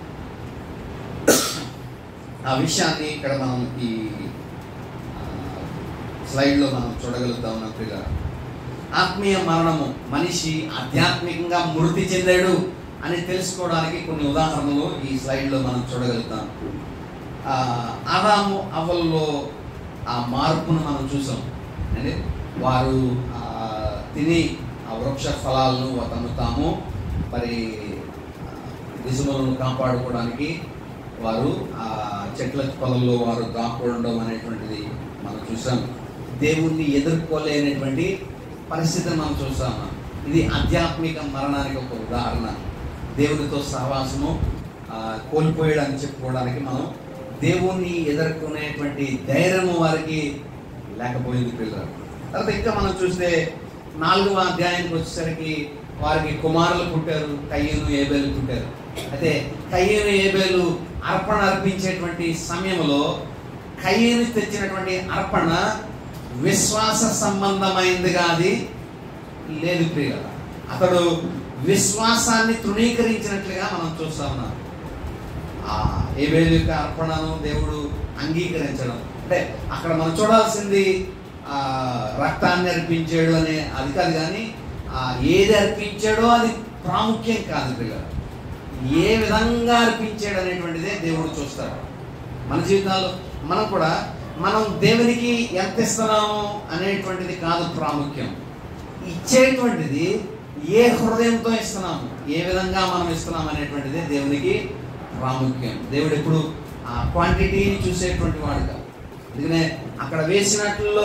ఆ విషయాన్ని ఇక్కడ మనం ఈ ఆ, స్లైడ్లో మనం చూడగలుగుతాం నా ప్రియుల ఆత్మీయ మరణము మనిషి ఆధ్యాత్మికంగా మృతి చెందాడు అని తెలుసుకోవడానికి కొన్ని ఉదాహరణలు ఈ స్లైడ్లో మనం చూడగలుగుతాం ఆ, ఆదాము అవ్వల్లో ఆ మార్పును మనం చూసాం అంటే వారు ఆ, తిని ఆ వృక్ష ఫలాలను తమ తాము మరి దిశములను కాపాడుకోవడానికి వారు ఆ చెట్ల పొలంలో వారు దాక్కోవడం అనేటువంటిది మనం చూసాం దేవుణ్ణి ఎదుర్కోలేనటువంటి పరిస్థితిని మనం చూసాము ఇది ఆధ్యాత్మిక మరణానికి ఒక ఉదాహరణ దేవునితో సహవాసము ఆ, కోల్పోయాడని చెప్పుకోవడానికి మనం దేవుణ్ణి ఎదుర్కొనేటువంటి ధైర్యము వారికి లేకపోయింది పిల్లలు తర్వాత ఇంకా మనం చూస్తే నాలుగవ అధ్యాయానికి వచ్చేసరికి వారికి కుమారులు పుట్టారు కయ్యను ఏబేలు పుట్టారు అయితే కయ్యను ఏబేలు అర్పణ అర్పించేటువంటి సమయంలో కయ్యను తెచ్చినటువంటి అర్పణ విశ్వాస సంబంధమైందిగా అది లేదు ప్రియుల అతడు విశ్వాసాన్ని తృణీకరించినట్లుగా మనం చూస్తా ఉన్నాం ఆ ఏబేలు యొక్క అర్పణను దేవుడు అంగీకరించడం అంటే అక్కడ మనం చూడాల్సింది ఆ రక్తాన్ని అర్పించాడు అనే అది కాదు కానీ ఆ ఏది అర్పించాడో అది ప్రాముఖ్యం కాదు పిల్లలు ఏ విధంగా అర్పించాడు అనేటువంటిదే దేవుడు చూస్తాడు మన జీవితాల్లో మనం కూడా మనం దేవునికి ఎంత ఇస్తున్నాము అనేటువంటిది కాదు ప్రాముఖ్యం ఇచ్చేటువంటిది ఏ హృదయంతో ఇస్తున్నాము ఏ విధంగా మనం ఇస్తున్నాం అనేటువంటిది దేవునికి ప్రాముఖ్యం దేవుడు ఎప్పుడు ఆ క్వాంటిటీని చూసేటువంటి వాడు కాదు అందుకనే అక్కడ వేసినట్లలో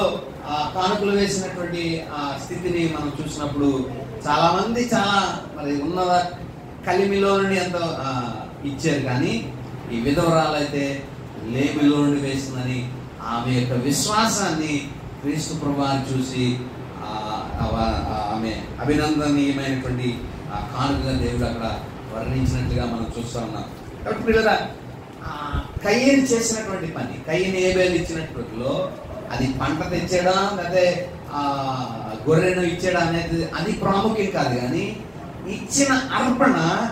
ఆ కానుకలు వేసినటువంటి ఆ స్థితిని మనం చూసినప్పుడు చాలా మంది చాలా మరి ఉన్నత కలిమిలో నుండి ఎంతో ఆ, ఇచ్చారు కానీ ఈ విధవరాలైతే లేమిలో నుండి వేసిందని ఆమె యొక్క విశ్వాసాన్ని క్రీస్తు ప్రభువాన్ని చూసి ఆ, ఆ- ఆ- ఆమె అభినందనీయమైనటువంటి ఆ కానుకగా దేవుడు అక్కడ వర్ణించినట్లుగా మనం చూస్తా ఉన్నాం కాబట్టి పిల్లల కయ్యని చేసినటువంటి పని కయ్యని ఏబేలు ఇచ్చినట్లో అది పంట తెచ్చాడా లేకపోతే ఆ గొర్రెను ఇచ్చాడా అనేది అది ప్రాముఖ్యం కాదు కానీ ఇచ్చిన అర్పణ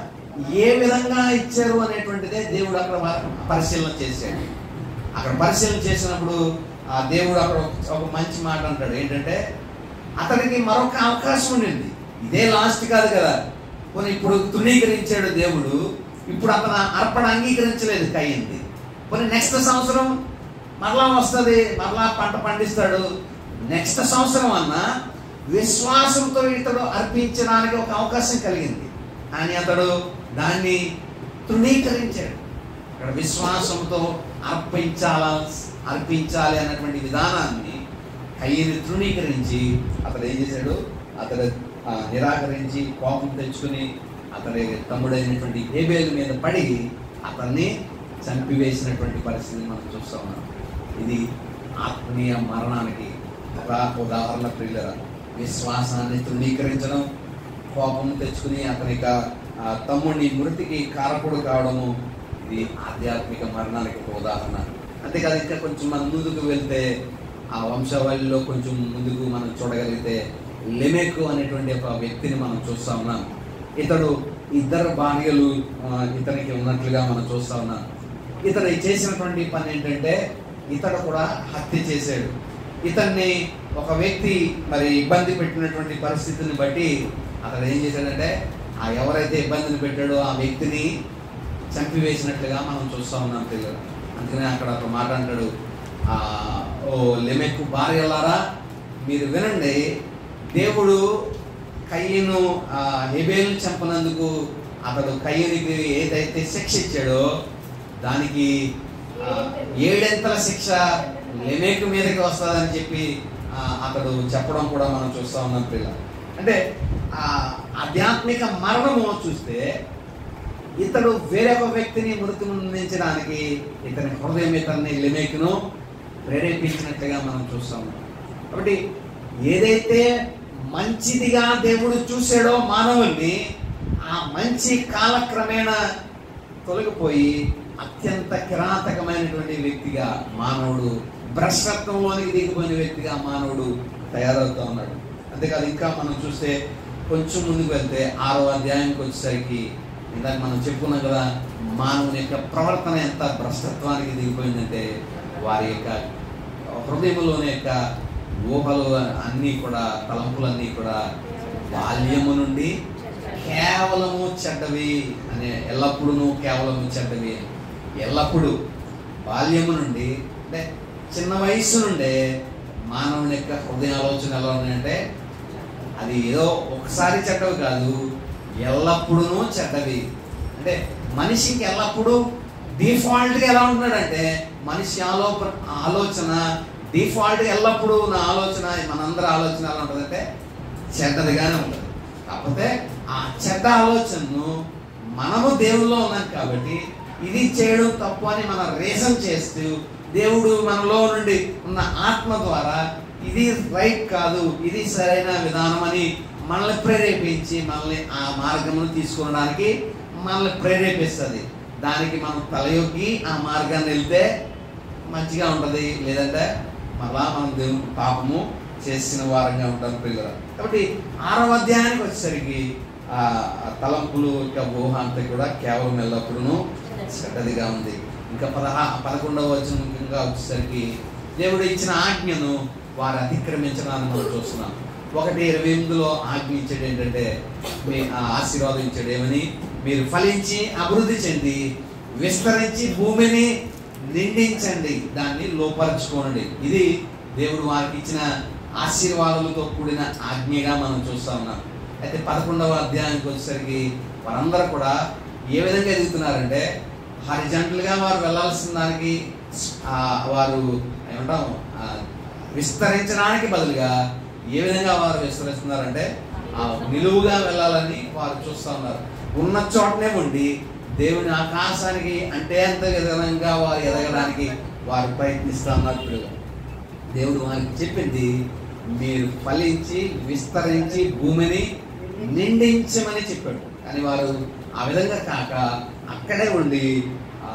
ఏ విధంగా ఇచ్చారు అనేటువంటిదే దేవుడు అక్కడ వా- పరిశీలన చేశాడు అక్కడ పరిశీలన చేసినప్పుడు ఆ దేవుడు అక్కడ ఒక- ఒక మంచి మాట అంటాడు ఏంటంటే అతనికి మరొక అవకాశం ఉండింది ఇదే లాస్ట్ కాదు కదా పోనీ ఇప్పుడు తృణీకరించాడు దేవుడు ఇప్పుడు అతను అర్పణ అంగీకరించలేదు కయ్యింది పోనీ నెక్స్ట్ సంవత్సరం మరలా వస్తుంది మరలా పంట పండిస్తాడు నెక్స్ట్ సంవత్సరం అన్నా విశ్వాసంతో ఇతడు అర్పించడానికి ఒక అవకాశం కలిగింది కానీ అతడు దాన్ని తృణీకరించాడు ఇక్కడ విశ్వాసంతో అర్పించాల అర్పించాలి అన్నటువంటి విధానాన్ని కయ్యని తృణీకరించి అతడు ఏం చేశాడు అతడు ఆ, నిరాకరించి కోపం తెచ్చుకుని అతడి తమ్ముడైనటువంటి హేబేలు మీద పడి అతన్ని చంపివేసినటువంటి పరిస్థితిని మనం చూస్తా ఉన్నాం ఇది ఆత్మీయ మరణానికి ఒక ఉదాహరణ ప్రియులరా విశ్వాసాన్ని తృణీకరించడం కోపం తెచ్చుకుని అతని యొక్క, ఆ, తమ్ముడిని మృతికి కారకుడు కావడము ఇది ఆధ్యాత్మిక మరణానికి ఒక ఉదాహరణ అంతేకాదు ఇంకా కొంచెం మనం ముందుకు వెళ్తే ఆ వంశావళిలో కొంచెం ముందుకు మనం చూడగలిగితే లెమెక్ అనేటువంటి ఒక వ్యక్తిని మనం చూస్తా ఉన్నాం ఇతడు ఇద్దరు భార్యలు ఆ, ఇతనికి ఉన్నట్లుగా మనం చూస్తా ఉన్నాం ఇతడు చేసినటువంటి పని ఏంటంటే ఇతడు కూడా హత్య చేశాడు ఇతన్ని ఒక వ్యక్తి మరి ఇబ్బంది పెట్టినటువంటి పరిస్థితిని బట్టి అతడు ఏం చేశాడంటే ఆ ఎవరైతే ఇబ్బందిని పెట్టాడో ఆ వ్యక్తిని చంపివేసినట్లుగా మనం చూస్తా ఉన్నాం పిల్లలు అందుకనే అక్కడ ఒక మాట అంటాడు ఆ, ఓ లెమెక్కు భార్యలారా మీరు వినండి దేవుడు కయ్యను ఆ, హెబేలు చంపనందుకు అతడు కయ్యనికి ఏదైతే శిక్ష ఇచ్చాడో దానికి ఆ, ఏడెంతల శిక్ష లెమేకు మీదకి వస్తుందని చెప్పి ఆ, అతడు చెప్పడం కూడా మనం చూస్తా ఉన్నాం పిల్ల అంటే ఆ ఆధ్యాత్మిక మరణము చూస్తే ఇతడు వేరొక వ్యక్తిని మృతి ముందించడానికి ఇతని హృదయం ఇతన్ని లెమేకును ప్రేరేపించినట్లుగా మనం చూస్తాము కాబట్టి ఏదైతే మంచిదిగా దేవుడు చూశాడో మానవుల్ని ఆ మంచి కాలక్రమేణా తొలగిపోయి అత్యంత కిరాతకమైనటువంటి వ్యక్తిగా మానవుడు భ్రష్టత్వంలోనికి దిగిపోయిన వ్యక్తిగా మానవుడు తయారవుతూ ఉన్నాడు అంతేకాదు ఇంకా మనం చూస్తే కొంచెం ముందుకు వెళ్తే ఆరో అధ్యాయానికి వచ్చేసరికి ఇందాక మనం చెప్పుకున్నాం కదా మానవుని యొక్క ప్రవర్తన ఎంత భ్రష్టత్వానికి దిగిపోయిందంటే వారి యొక్క హృదయంలోని యొక్క ఊహలు అన్నీ కూడా తలంపులన్నీ కూడా బాల్యము నుండి కేవలము చెడ్డవి అనే ఎల్లప్పుడూ కేవలము చెడ్డవి ఎల్లప్పుడూ బాల్యము నుండి అంటే చిన్న వయసు నుండే మానవుని యొక్క హృదయ ఆలోచన ఎలా ఉన్నాయంటే అది ఏదో ఒకసారి చెడ్డవి కాదు ఎల్లప్పుడూ చెడ్డవి అంటే మనిషికి ఎల్లప్పుడూ డిఫాల్ట్గా ఎలా ఉంటున్నాడంటే మనిషి ఆలోప ఆలోచన డిఫాల్ట్ ఎల్లప్పుడూ నా ఆలోచన మనందరి ఆలోచన ఎలా ఉంటుందంటే చెడ్డదిగానే ఉంటుంది కాకపోతే ఆ చెడ్డ ఆలోచనను మనము దేవుల్లో ఉన్నాం కాబట్టి ఇది చేయడం తప్పు అని మనం రీజన్ చేస్తూ దేవుడు మనలో నుండి ఉన్న ఆత్మ ద్వారా ఇది రైట్ కాదు ఇది సరైన విధానం అని మనల్ని ప్రేరేపించి మనల్ని ఆ మార్గమును తీసుకునడానికి మనల్ని ప్రేరేపిస్తుంది దానికి మనం తలయొగ్గి ఆ మార్గాన్ని వెళ్తే మంచిగా ఉంటుంది లేదంటే మళ్ళా మనం దేవుని పాపము చేసిన వారంగా ఉంటాం పిల్లలు కాబట్టి ఆరవ అధ్యాయానికి వచ్చేసరికి ఆ ఆ తలంపులు యొక్క ఊహ అంతా కూడా కేవలం ఎల్లప్పుడూ చెడ్డదిగా ఉంది ఇంకా పదహా పదకొండవ వచ్చిన ముఖ్యంగా వచ్చేసరికి దేవుడు ఇచ్చిన ఆజ్ఞను వారు అతిక్రమించడాన్ని మనం చూస్తున్నాం ఒకటి ఇరవై ఎనిమిదిలో ఆజ్ఞ ఇచ్చాడు ఏంటంటే మీ ఆ ఆశీర్వాదం ఇచ్చాడు ఏమని మీరు ఫలించి అభివృద్ధి చెంది విస్తరించి భూమిని నిండించండి దాన్ని లోపరుచుకోండి ఇది దేవుడు వారికి ఇచ్చిన ఆశీర్వాదాలతో కూడిన ఆజ్ఞగా మనం చూస్తా ఉన్నాం అయితే పదకొండవ అధ్యాయానికి వచ్చేసరికి వారందరూ కూడా ఏ విధంగా ఎదుగుతున్నారంటే హారిజంటల్గా వారు వెళ్ళాల్సిన దానికి ఆ, వారు ఏమంటాం ఆ, విస్తరించడానికి బదులుగా ఏ విధంగా వారు విస్తరిస్తున్నారంటే ఆ నిలువుగా వెళ్ళాలని వారు చూస్తూ ఉన్నారు ఉన్న చోటనే ఉండి దేవుని ఆకాశానికి అంటే అంత విధంగా వారు ఎదగడానికి వారు ప్రయత్నిస్తూ ఉన్నారు పిల్లలు దేవుడు వారికి చెప్పింది మీరు ఫలించి విస్తరించి భూమిని నిండించమని చెప్పాడు కానీ వారు ఆ విధంగా కాక అక్కడే ఉండి ఆ,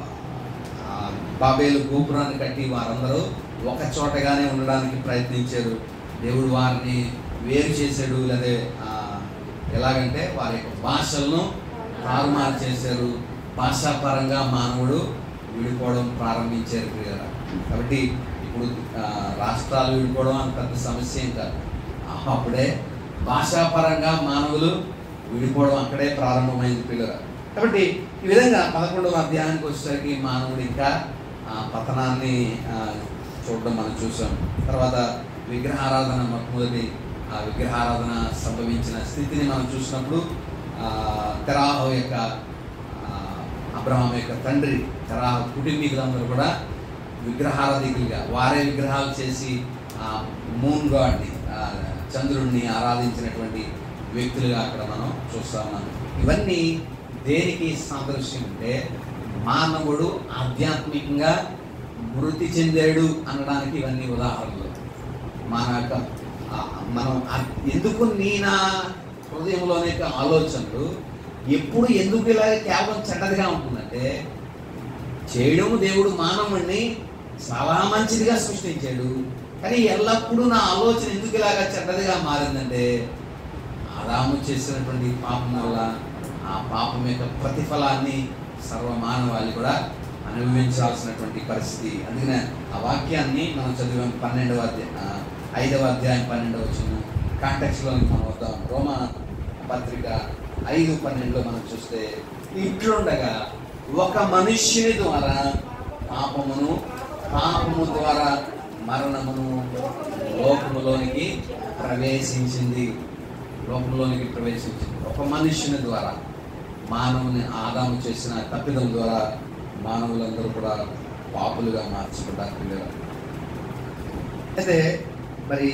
ఆ, బాబేలు గోపురాన్ని కట్టి వారందరూ ఒక చోటగానే ఉండడానికి ప్రయత్నించారు దేవుడు వారిని వేరు చేశాడు లేదా ఆ, ఎలాగంటే వారి యొక్క భాషలను తారుమారు చేశారు భాషాపరంగా మానవుడు విడిపోవడం ప్రారంభించారు ప్రియులారా. కాబట్టి ఇప్పుడు ఆ, రాష్ట్రాలు విడిపోవడం అంత పెద్ద సమస్య ఏం కాదు ఆ, అప్పుడే భాషాపరంగా మానవులు విడిపోవడం అక్కడే ప్రారంభమైంది పిల్లల కాబట్టి ఈ విధంగా పదకొండవ అధ్యాయానికి వచ్చేసరికి మానవుడు ఇంకా ఆ, పతనాన్ని ఆ, చూడడం మనం చూసాం తర్వాత విగ్రహారాధన మొట్టమొదటి ఆ విగ్రహారాధన సంభవించిన స్థితిని మనం చూసినప్పుడు ఆ, తెరాహు యొక్క ఆ, అబ్రహాం యొక్క తండ్రి తెరాహు కుటుంబీకులందరూ కూడా విగ్రహారాధికులుగా వారే విగ్రహాలు చేసి ఆ మూన్ గాడ్ని ఆ చంద్రుడిని ఆరాధించినటువంటి వ్యక్తులుగా అక్కడ మనం చూస్తా ఉన్నాం ఇవన్నీ దేనికి సాదృశ్యం అంటే మానవుడు ఆధ్యాత్మికంగా మృతి చెందాడు అనడానికి ఇవన్నీ ఉదాహరణలు మన యొక్క ఆ, మనం ఆ- ఎందుకు నీ నా హృదయంలోని యొక్క ఆలోచనలు ఎప్పుడు ఎందుకు ఇలా కేవలం చెడ్డదిగా ఉంటుందంటే చేయడం దేవుడు మానవుణ్ణి చాలా మంచిదిగా సృష్టించాడు కానీ ఎల్లప్పుడూ నా ఆలోచన ఎందుకు ఇలాగా చెడ్డదిగా మారిందంటే ఆదాము చేసినటువంటి పాపం వల్ల ఆ పాపం యొక్క ప్రతిఫలాన్ని సర్వ మానవాళి కూడా అనుభవించాల్సినటువంటి పరిస్థితి అందుకనే ఆ వాక్యాన్ని మనం చదివాం పన్నెండవ అధ్యాయం ఆ, ఐదవ అధ్యాయం పన్నెండవ వచ్చిన కాంటెక్స్లోకి మనం వద్దాం రోమా పత్రిక ఐదు పన్నెండులో మనం చూస్తే ఇట్లుండగా ఒక మనుష్యుని ద్వారా పాపమును పాపము ద్వారా మరణమును లోకములోనికి ప్రవేశించింది లోకంలోనికి ప్రవేశించింది ఒక మనుష్యుని ద్వారా మానవుని ఆదాము చేసిన తప్పిదం ద్వారా మానవులందరూ కూడా పాపులుగా మార్చబడ్డారు పిల్లలు అయితే మరి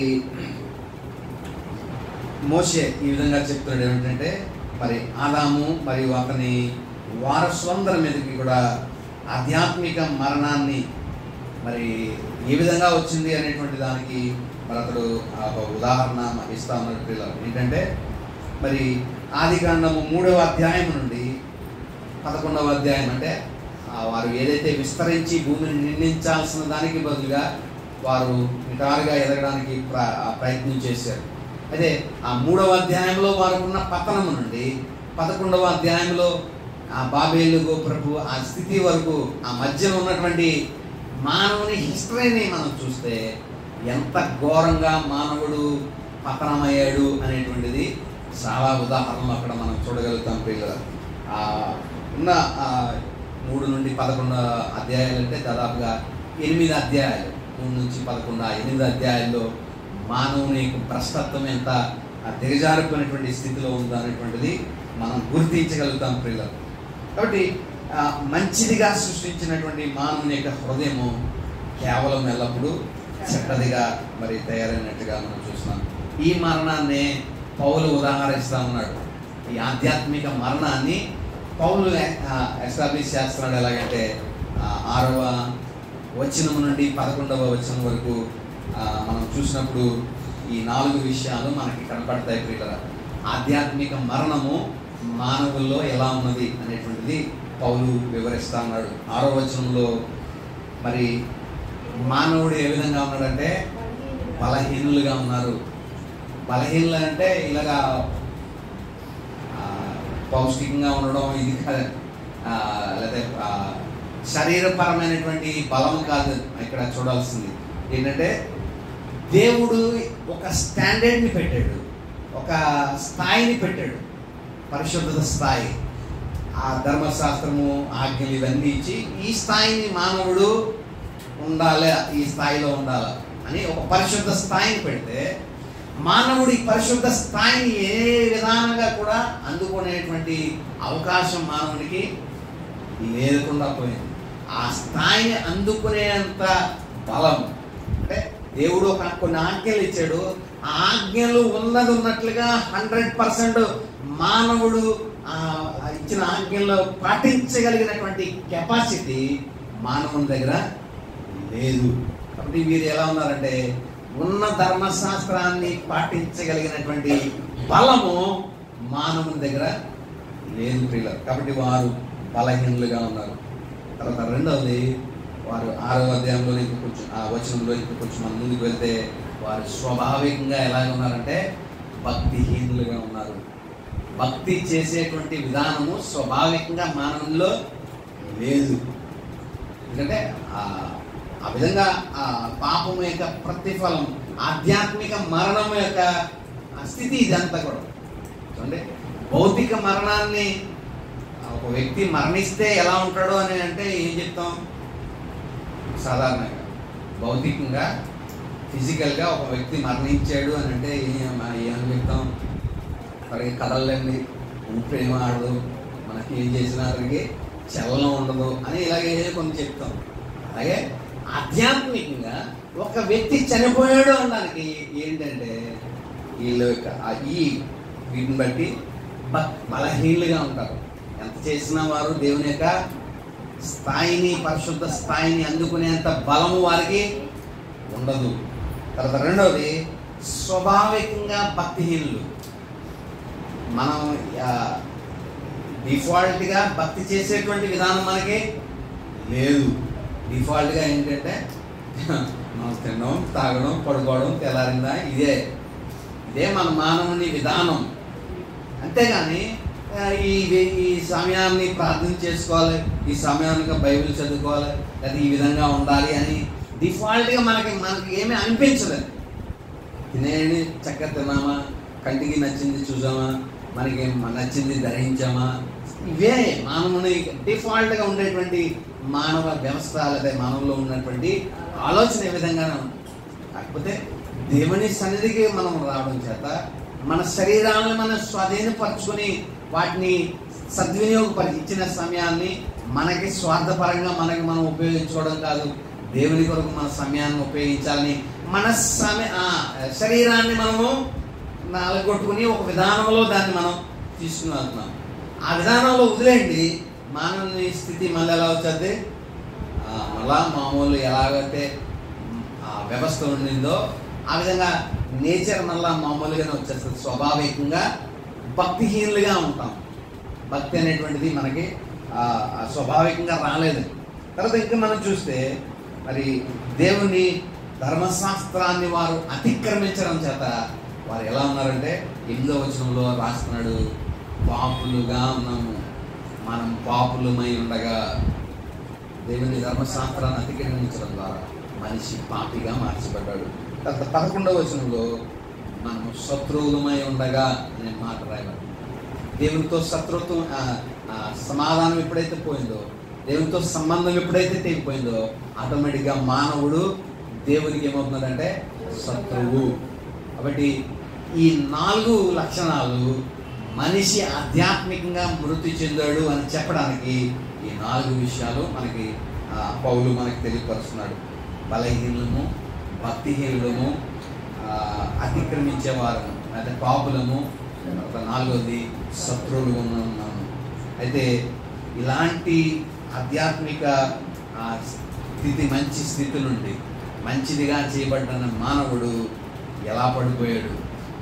మోషే ఈ విధంగా చెప్తున్నాడు ఏమిటంటే మరి ఆదాము మరియు అతని వారసులందరి మీదకి కూడా ఆధ్యాత్మిక మరణాన్ని మరి ఏ విధంగా వచ్చింది అనేటువంటి దానికి మరి అతడు ఆ ఒక ఉదాహరణ మాకు ఇస్తా ఉన్నాడు పిల్లలు ఏంటంటే మరి ఆది కాండము మూడవ అధ్యాయం నుండి పదకొండవ అధ్యాయం అంటే ఆ వారు ఏదైతే విస్తరించి భూమిని నిందించాల్సిన దానికి బదులుగా వారు నిటారుగా ఎదగడానికి ప్ర ఆ ప్రయత్నం చేశారు అయితే ఆ మూడవ అధ్యాయంలో వారికి ఉన్న పతనము నుండి పదకొండవ అధ్యాయంలో ఆ బాబేలు గోప్రభు ఆ స్థితి వరకు ఆ మధ్యలో ఉన్నటువంటి మానవుని హిస్టరీని మనం చూస్తే ఎంత ఘోరంగా మానవుడు పతనమయ్యాడు అనేటువంటిది చాలా ఉదాహరణలు అక్కడ మనం చూడగలుగుతాం పిల్లలు ఆ ఉన్న ఆ మూడు నుండి పదకొండు అధ్యాయాలు అంటే దాదాపుగా ఎనిమిది అధ్యాయాలు మూడు నుంచి పదకొండు ఆ ఎనిమిది అధ్యాయాల్లో మానవుని యొక్క భ్రష్టత్వం ఎంత ఆ దిగజారిపోయినటువంటి స్థితిలో ఉందో అనేటువంటిది మనం గుర్తించగలుగుతాం పిల్లలు కాబట్టి ఆ, మంచిదిగా సృష్టించినటువంటి మానవుని యొక్క హృదయము కేవలం ఎల్లప్పుడూ చెడ్డదిగా మరి తయారైనట్టుగా మనం చూస్తున్నాం ఈ మరణాన్నే పౌలు ఉదాహరిస్తా ఉన్నాడు ఈ ఆధ్యాత్మిక మరణాన్ని పౌలు ఎస్టాబ్లిష్ చేస్తున్నాడు ఎలాగంటే ఆ, ఆరవ వచనం నుండి పదకొండవ వచనం వరకు ఆ, మనం చూసినప్పుడు ఈ నాలుగు విషయాలు మనకి కనపడతాయి ప్రియుల ఆధ్యాత్మిక మరణము మానవుల్లో ఎలా ఉన్నది అనేటువంటిది పౌలు వివరిస్తా ఉన్నాడు ఆరో వచనంలో మరి మానవుడు ఏ విధంగా ఉన్నాడంటే బలహీనులుగా ఉన్నారు బలహీనులు అంటే ఇలాగా ఆ, పౌష్టికంగా ఉండడం ఇది కాదు ఆ, లేదా ఆ, శరీరపరమైనటువంటి బలం కాదు ఇక్కడ చూడాల్సింది ఏంటంటే దేవుడు ఒక స్టాండర్డ్ని పెట్టాడు ఒక స్థాయిని పెట్టాడు పరిశుద్ధత స్థాయి ఆ ధర్మశాస్త్రము ఆజ్ఞలు ఇవన్నీ ఇచ్చి ఈ స్థాయిని మానవుడు ఉండాలి ఈ స్థాయిలో ఉండాలి అని ఒక పరిశుద్ధ స్థాయిని పెడితే మానవుడి పరిశుద్ధ స్థాయిని ఏ విధానంగా కూడా అందుకునేటువంటి అవకాశం మానవుడికి లేకుండా పోయింది ఆ స్థాయిని అందుకునేంత బలం అంటే దేవుడు ఒక కొన్ని ఆజ్ఞలు ఇచ్చాడు ఆ ఆజ్ఞలు ఉన్నది ఉన్నట్లుగా హండ్రెడ్ పర్సెంట్ మానవుడు ఆ ఆ ఇచ్చిన ఆజ్ఞల్లో పాటించగలిగినటువంటి కెపాసిటీ మానవుని దగ్గర లేదు కాబట్టి వీరు ఎలా ఉన్నారంటే ఉన్న ధర్మశాస్త్రాన్ని పాటించగలిగినటువంటి బలము మానవుని దగ్గర లేదు ప్రియుల కాబట్టి వారు బలహీనులుగా ఉన్నారు తర్వాత రెండవది వారు ఆరో అధ్యాయంలో ఇంకా కొంచెం ఆ వచనంలో ఇంకా కొంచెం మనం ముందుకు వెళ్తే వారు స్వాభావికంగా ఎలాగ ఉన్నారంటే భక్తిహీనులుగా ఉన్నారు భక్తి చేసేటువంటి విధానము స్వాభావికంగా మానవుల్లో లేదు ఎందుకంటే ఆ ఆ విధంగా ఆ పాపము యొక్క ప్రతిఫలం ఆధ్యాత్మిక మరణం యొక్క ఆ స్థితి ఇదంతా కూడా చూడండి భౌతిక మరణాన్ని ఒక వ్యక్తి మరణిస్తే ఎలా ఉంటాడో అని అంటే ఏం చెప్తాం సాధారణంగా భౌతికంగా ఫిజికల్గా ఒక వ్యక్తి మరణించాడు అని అంటే ఏం ఏమని చెప్తాం వాడికి కదలండి ఊపిరేమో ఆడదు మనకి ఏం చేసినా అతనికి చలనం ఉండదు అని ఇలాగే కొన్ని చెప్తాం అలాగే ఆధ్యాత్మికంగా ఒక వ్యక్తి చనిపోయాడు అనడానికి ఏంటంటే వీళ్ళ యొక్క ఆ ఈ వీటిని బట్టి బ- బలహీనులుగా ఉంటారు ఎంత చేసినా వారు దేవుని యొక్క స్థాయిని పరిశుద్ధ స్థాయిని అందుకునేంత బలము వారికి ఉండదు తర్వాత రెండవది స్వాభావికంగా భక్తిహీనులు మనం ఆ, డిఫాల్ట్గా భక్తి చేసేటువంటి విధానం మనకి లేదు డిఫాల్ట్గా ఏంటంటే మనం తినడం తాగడం పడుకోవడం తెల్లారిందా ఇదే ఇదే మన మానవుని విధానం అంతేగాని ఆ, ఈ ఈ సమయాన్ని ప్రార్థన చేసుకోవాలి ఈ సమయానికి బైబిల్ చదువుకోవాలి లేదా ఈ విధంగా ఉండాలి అని డిఫాల్ట్గా మనకి మనకి ఏమీ అనిపించలేదు తినేది చక్కగా తిన్నామా కంటికి నచ్చింది చూసామా మనకి నచ్చింది ధరించామా ఇవే మానవుని డిఫాల్ట్గా ఉండేటువంటి మానవ వ్యవస్థ లేదా మానవులో ఉన్నటువంటి ఆలోచన ఏ విధంగానే ఉంది కాకపోతే దేవుని సన్నిధికి మనం రావడం చేత మన శరీరాలను మనం స్వాధీనపరచుకొని వాటిని సద్వినియోగపరి ఇచ్చిన సమయాన్ని మనకి స్వార్థపరంగా మనకి మనం ఉపయోగించుకోవడం కాదు దేవుని కొరకు మన సమయాన్ని ఉపయోగించాలని మన సమయ ఆ, శరీరాన్ని మనము నాలుగొట్టుకుని ఒక విధానంలో దాన్ని మనం తీసుకుని వెళ్తున్నాం ఆ విధానంలో వదిలేయండి మానవుని స్థితి మళ్ళీ ఎలా వచ్చేది ఆ, మళ్ళా మామూలు ఎలాగైతే ఆ వ్యవస్థ ఉండిందో ఆ విధంగా నేచర్ మళ్ళా మామూలుగానే వచ్చేస్తుంది స్వాభావికంగా భక్తిహీనులుగా ఉంటాం భక్తి అనేటువంటిది మనకి ఆ, ఆ స్వాభావికంగా రాలేదు తర్వాత ఇంకా మనం చూస్తే మరి దేవుని ధర్మశాస్త్రాన్ని వారు అతిక్రమించడం చేత వారు ఎలా ఉన్నారంటే ఎనిమిదో వచనంలో రాస్తున్నాడు పాపులుగా ఉన్నాము మనం పాపులమై ఉండగా దేవుని ధర్మశాస్త్రాన్ని అతిక్రమించడం ద్వారా మనిషి పాపిగా మార్చబడ్డాడు తర్వాత పదకొండవ వచనంలో మనం శత్రువులమై ఉండగా అనే మాట రాయబడి దేవునితో శత్రుత్వం ఆ, ఆ, సమాధానం ఎప్పుడైతే పోయిందో దేవునితో సంబంధం ఎప్పుడైతే తెగిపోయిందో ఆటోమేటిక్గా మానవుడు దేవునికి ఏమవుతున్నాడంటే శత్రువు కాబట్టి ఈ నాలుగు లక్షణాలు మనిషి ఆధ్యాత్మికంగా మృతి చెందాడు అని చెప్పడానికి ఈ నాలుగు విషయాలు మనకి ఆ, పౌలు మనకి తెలియపరుస్తున్నాడు బలహీనము భక్తిహీనులము ఆ, అతిక్రమించేవారము అంటే పాపులము తర్వాత నాలుగోది శత్రువులు ఉన్నాము అయితే ఇలాంటి ఆధ్యాత్మిక ఆ, స్థితి మంచి స్థితి నుండి మంచిదిగా చేయబడ్డ మానవుడు ఎలా పడిపోయాడు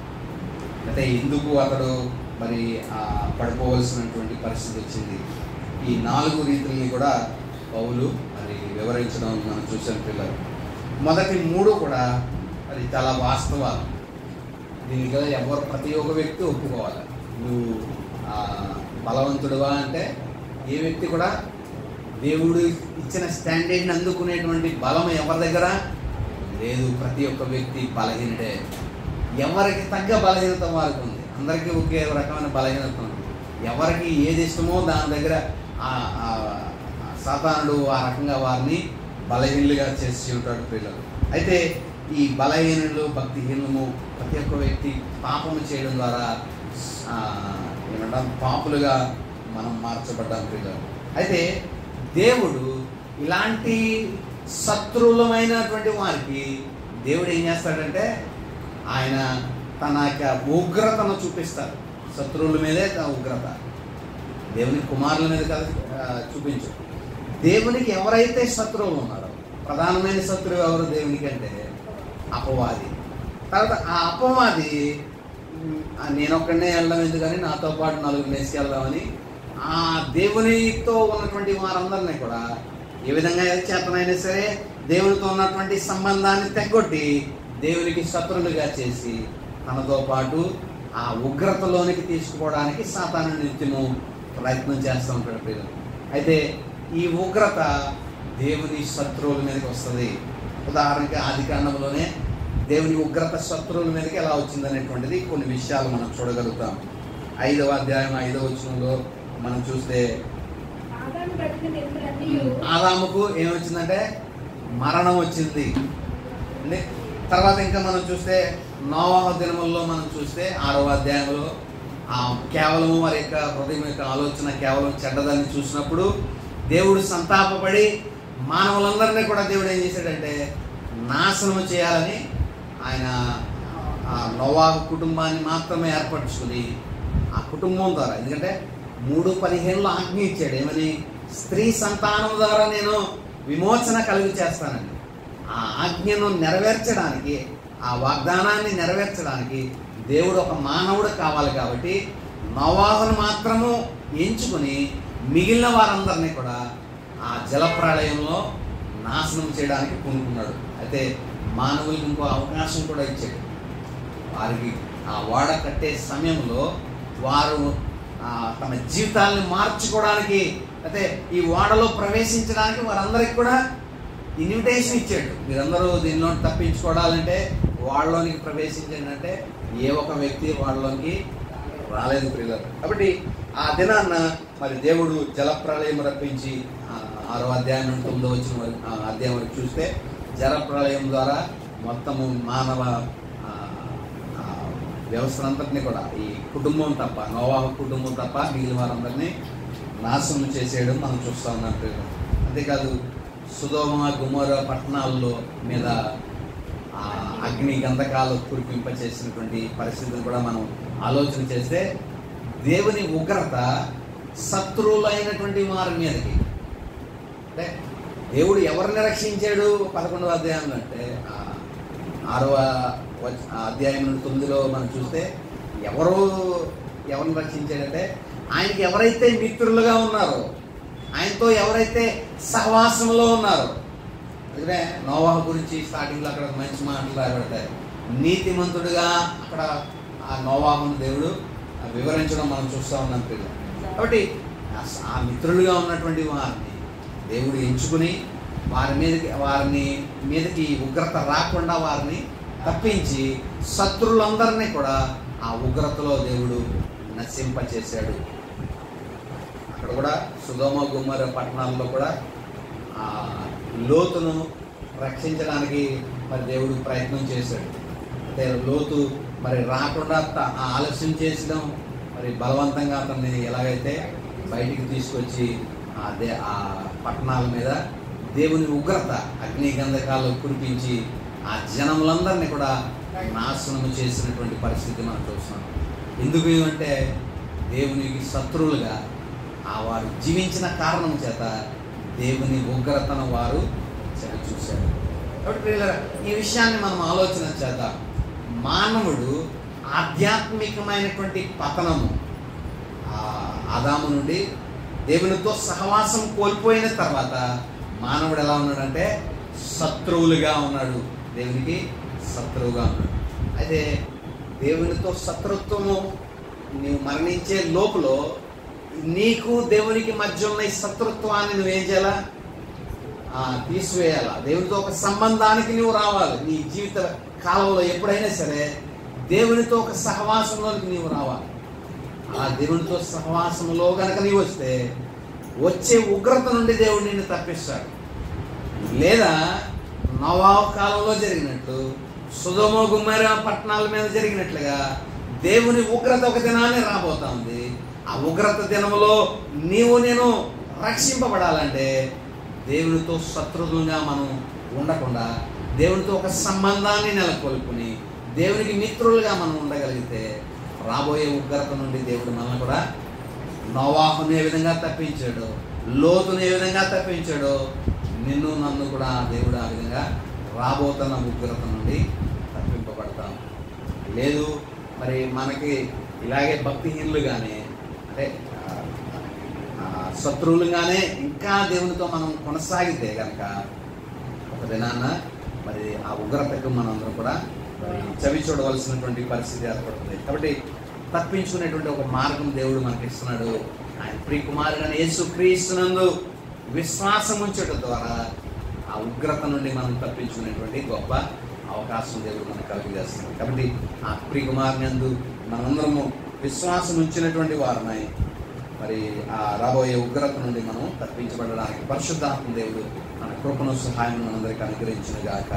అంటే ఎందుకు అతడు మరి ఆ, పడిపోవలసినటువంటి పరిస్థితి వచ్చింది ఈ నాలుగు రీతుల్ని కూడా పౌలు మరి వివరించడం మనం చూసాం పిల్లలు మొదటి మూడు కూడా మరి చాలా వాస్తవాలు దీనికి కదా ఎవరు ప్రతి ఒక్క వ్యక్తి ఒప్పుకోవాలి నువ్వు ఆ, బలవంతుడువా అంటే ఏ వ్యక్తి కూడా దేవుడు ఇచ్చిన స్టాండర్డ్ని అందుకునేటువంటి బలం ఎవరి దగ్గర లేదు ప్రతి ఒక్క వ్యక్తి బలహీనుడే ఎవరికి తగ్గ బలహీనత వారికి ఉంది అందరికీ ఒకే రకమైన బలహీనత ఉంది ఎవరికి ఏది ఇష్టమో దాని దగ్గర ఆ ఆ సాతానుడు ఆ రకంగా వారిని బలహీనులుగా చేసి ఉంటాడు పిల్లలు అయితే ఈ బలహీనులు భక్తిహీనము ప్రతి ఒక్క వ్యక్తి పాపము చేయడం ద్వారా ఆ, ఏమంటాం పాపులుగా మనం మార్చబడ్డాం పిల్లలు అయితే దేవుడు ఇలాంటి శత్రువులమైనటువంటి వారికి దేవుడు ఏం చేస్తాడంటే ఆయన తన యొక్క ఉగ్రతను చూపిస్తాడు శత్రువుల మీదే తన ఉగ్రత దేవుని కుమారుల మీద కాదు ఆ, చూపించు దేవునికి ఎవరైతే శత్రువులు ఉన్నారో ప్రధానమైన శత్రువు ఎవరు దేవునికి అంటే అపవాది తర్వాత ఆ అపవాది ఉమ్, ఆ నేను ఒక్కడనే వెళ్ళడం ఎందుకని నాతో పాటు నలుగురు వేసుకెళ్దామని ఆ దేవునితో ఉన్నటువంటి వారందరినీ కూడా ఏ విధంగా చేతనైనా సరే దేవునితో ఉన్నటువంటి సంబంధాన్ని తెగొట్టి దేవునికి శత్రులుగా చేసి తనతో పాటు ఆ ఉగ్రతలోనికి తీసుకుపోవడానికి సాతాను నిత్యము ప్రయత్నం చేస్తూ ఉంటాడు ప్రియులు అయితే ఈ ఉగ్రత దేవుని శత్రువుల మీదకి వస్తుంది ఉదాహరణకి ఆది కాండంలోనే దేవుని ఉగ్రత శత్రువుల మీదకి ఎలా వచ్చిందనేటువంటిది కొన్ని విషయాలు మనం చూడగలుగుతాం ఐదవ అధ్యాయం ఐదవ వచనంలో మనం చూస్తే ఆదాము బ్రతికిన దినములన్నీ ఆదాముకు ఏమొచ్చిందంటే మరణం వచ్చింది అంటే తర్వాత ఇంకా మనం చూస్తే నోవాహ దినముల్లో మనం చూస్తే ఆరవ అధ్యాయంలో ఆ కేవలం వారి యొక్క హృదయం యొక్క ఆలోచన కేవలం చెడ్డదాన్ని చూసినప్పుడు దేవుడు సంతాపపడి మానవులందరినీ కూడా దేవుడు ఏం చేశాడంటే నాశనం చేయాలని ఆయన ఆ నోవాహ కుటుంబాన్ని మాత్రమే ఏర్పరచుకుని ఆ కుటుంబం ద్వారా ఎందుకంటే మూడు పదిహేనులో ఆజ్ఞ ఇచ్చాడు ఏమని స్త్రీ సంతానం ద్వారా నేను విమోచన కలుగు చేస్తానని ఆ ఆజ్ఞను నెరవేర్చడానికి ఆ వాగ్దానాన్ని నెరవేర్చడానికి దేవుడు ఒక మానవుడు కావాలి కాబట్టి నవాహును మాత్రము ఎంచుకుని మిగిలిన వారందరినీ కూడా ఆ జలప్రళయంలో నాశనం చేయడానికి పూనుకున్నాడు అయితే మానవులకు ఇంకో అవకాశం కూడా ఇచ్చాడు వారికి ఆ వాడ కట్టే సమయంలో వారు ఆ, తమ జీవితాలను మార్చుకోవడానికి అయితే ఈ వాడలో ప్రవేశించడానికి వారందరికి కూడా ఇన్విటేషన్ ఇచ్చాడు మీరందరూ దీనిలో తప్పించుకోవాలంటే వాళ్ళలోనికి ప్రవేశించండి అంటే ఏ ఒక వ్యక్తి వాళ్ళలోకి రాలేదు ప్రియులారు కాబట్టి ఆ దినాన్న మరి దేవుడు జలప్రళయం రప్పించి ఆ, ఆరో అధ్యాయం నుండి తొమ్మిదో వచ్చిన వరకు ఆ అధ్యాయం వరకు చూస్తే జలప్రళయం ద్వారా మొత్తము మానవ ఆ, ఆ, వ్యవస్థనంతటిని కూడా ఈ కుటుంబం తప్ప నోవాహ కుటుంబం తప్ప మిగిలిన వారందరినీ నాశనం చేసేయడం మనం చూస్తూ ఉన్నాం ప్రియులు. అంతేకాదు సుధోమ గుమర పట్టణాల్లో మీద ఆ అగ్ని గంధకాలు కురిపింప చేసినటువంటి పరిస్థితిని కూడా మనం ఆలోచన చేస్తే దేవుని ఉగ్రత శత్రువులైనటువంటి వారి మీదకి అంటే దేవుడు ఎవరిని రక్షించాడు పదకొండవ అధ్యాయంలో అంటే ఆ ఆరవ వచ- ఆ అధ్యాయం నుండి తొమ్మిదిలో మనం చూస్తే ఎవరు ఎవరిని రక్షించాడంటే ఆయనకి ఎవరైతే మిత్రులుగా ఉన్నారో ఆయనతో ఎవరైతే సహవాసంలో ఉన్నారో అందుకనే నోవాహ గురించి స్టార్టింగ్లో అక్కడ మంచి మాటలు రాయబడతాయి నీతిమంతుడుగా అక్కడ ఆ నోవాహును దేవుడు వివరించడం మనం చూస్తూ ఉన్నాం పిల్లలు కాబట్టి ఆ స- ఆ మిత్రులుగా ఉన్నటువంటి వారిని దేవుడు ఎంచుకుని వారి మీదకి వారిని మీదకి ఉగ్రత రాకుండా వారిని తప్పించి శత్రులందరినీ కూడా ఆ ఉగ్రతలో దేవుడు నశింపచేశాడు అక్కడ కూడా సుధోమ గుమ్మర పట్టణాల్లో కూడా ఆ లోతును రక్షించడానికి మరి దేవుడు ప్రయత్నం చేశాడు అంటే లోతు మరి రాకుండా త- ఆ ఆలస్యం చేసడం మరి బలవంతంగా అతన్ని ఎలాగైతే బయటికి తీసుకొచ్చి ఆ దే ఆ పట్టణాల మీద దేవుని ఉగ్రత అగ్ని గంధకాలు కురిపించి ఆ జనములందరినీ కూడా నాశనం చేసినటువంటి పరిస్థితి మనం చూస్తున్నాం ఎందుకు అంటే దేవునికి శత్రువులుగా ఆ వారు జీవించిన కారణం చేత దేవుని ఉగ్రతను వారు చవి చూశారు కాబట్టి ప్రియులారా, ఈ విషయాన్ని మనం ఆలోచన చేద్దాం మానవుడు ఆధ్యాత్మికమైనటువంటి పతనము ఆ ఆదాము నుండి దేవునితో సహవాసం కోల్పోయిన తర్వాత మానవుడు ఎలా ఉన్నాడంటే శత్రువులుగా ఉన్నాడు దేవునికి శత్రువుగా ఉన్నాడు అయితే దేవునితో శత్రుత్వము నీవు మరణించే లోపల నీకు దేవునికి మధ్య ఉన్న ఈ శత్రుత్వాన్ని నువ్వేం చేయాలా ఆ, తీసివేయాలా దేవునితో ఒక సంబంధానికి నువ్వు రావాలి నీ జీవిత కాలంలో ఎప్పుడైనా సరే దేవునితో ఒక సహవాసంలోనికి నీవు రావాలి ఆ దేవునితో సహవాసంలో గనక నీవు వస్తే వచ్చే ఉగ్రత నుండి దేవుడు నిన్ను తప్పిస్తాడు లేదా నవాబు కాలంలో జరిగినట్లు సుధమో గుమ్మర పట్టణాల మీద జరిగినట్లుగా దేవుని ఉగ్రత ఒక దినాన్ని రాబోతా ఉంది ఆ ఉగ్రత దినములో నీవు నేను రక్షింపబడాలంటే దేవునితో శత్రువులుగా మనం ఉండకుండా దేవునితో ఒక సంబంధాన్ని నెలకొల్పుని దేవునికి మిత్రులుగా మనం ఉండగలిగితే రాబోయే ఉగ్రత నుండి దేవుడు మనల్ని కూడా నోవాహుని ఏ విధంగా తప్పించాడు లోతుని ఏ విధంగా తప్పించాడు నిన్ను నన్ను కూడా దేవుడు ఆ విధంగా రాబోతున్న ఉగ్రత నుండి తప్పింపబడతాం లేదు మరి మనకి ఇలాగే భక్తిహీనులుగానే అంటే ఆ, ఆ, శత్రువులుగానే ఇంకా దేవునితో మనం కొనసాగితే కనుక ఒక దినాన్న మరి ఆ ఉగ్రతకు మనందరం కూడా మరి చవి చూడవలసినటువంటి పరిస్థితి ఏర్పడుతుంది కాబట్టి తప్పించుకునేటువంటి ఒక మార్గం దేవుడు మనకి ఇస్తున్నాడు ఆయన ప్రియ కుమారుడైన యేసు క్రీస్తునందు విశ్వాసం ఉంచడం ద్వారా ఆ ఉగ్రత నుండి మనం తప్పించుకునేటువంటి గొప్ప అవకాశం దేవుడు మనకు కలిగజేస్తుంది కాబట్టి ఆ ప్రియ కుమారునందు మనందరము విశ్వాసం ఉంచినటువంటి వారమై మరి ఆ రాబోయే ఉగ్రత నుండి మనం తప్పించబడడానికి పరిశుద్ధాత్మ దేవుడు మన కృపను సహాయం మనందరికీ అనుగ్రహించిన గాక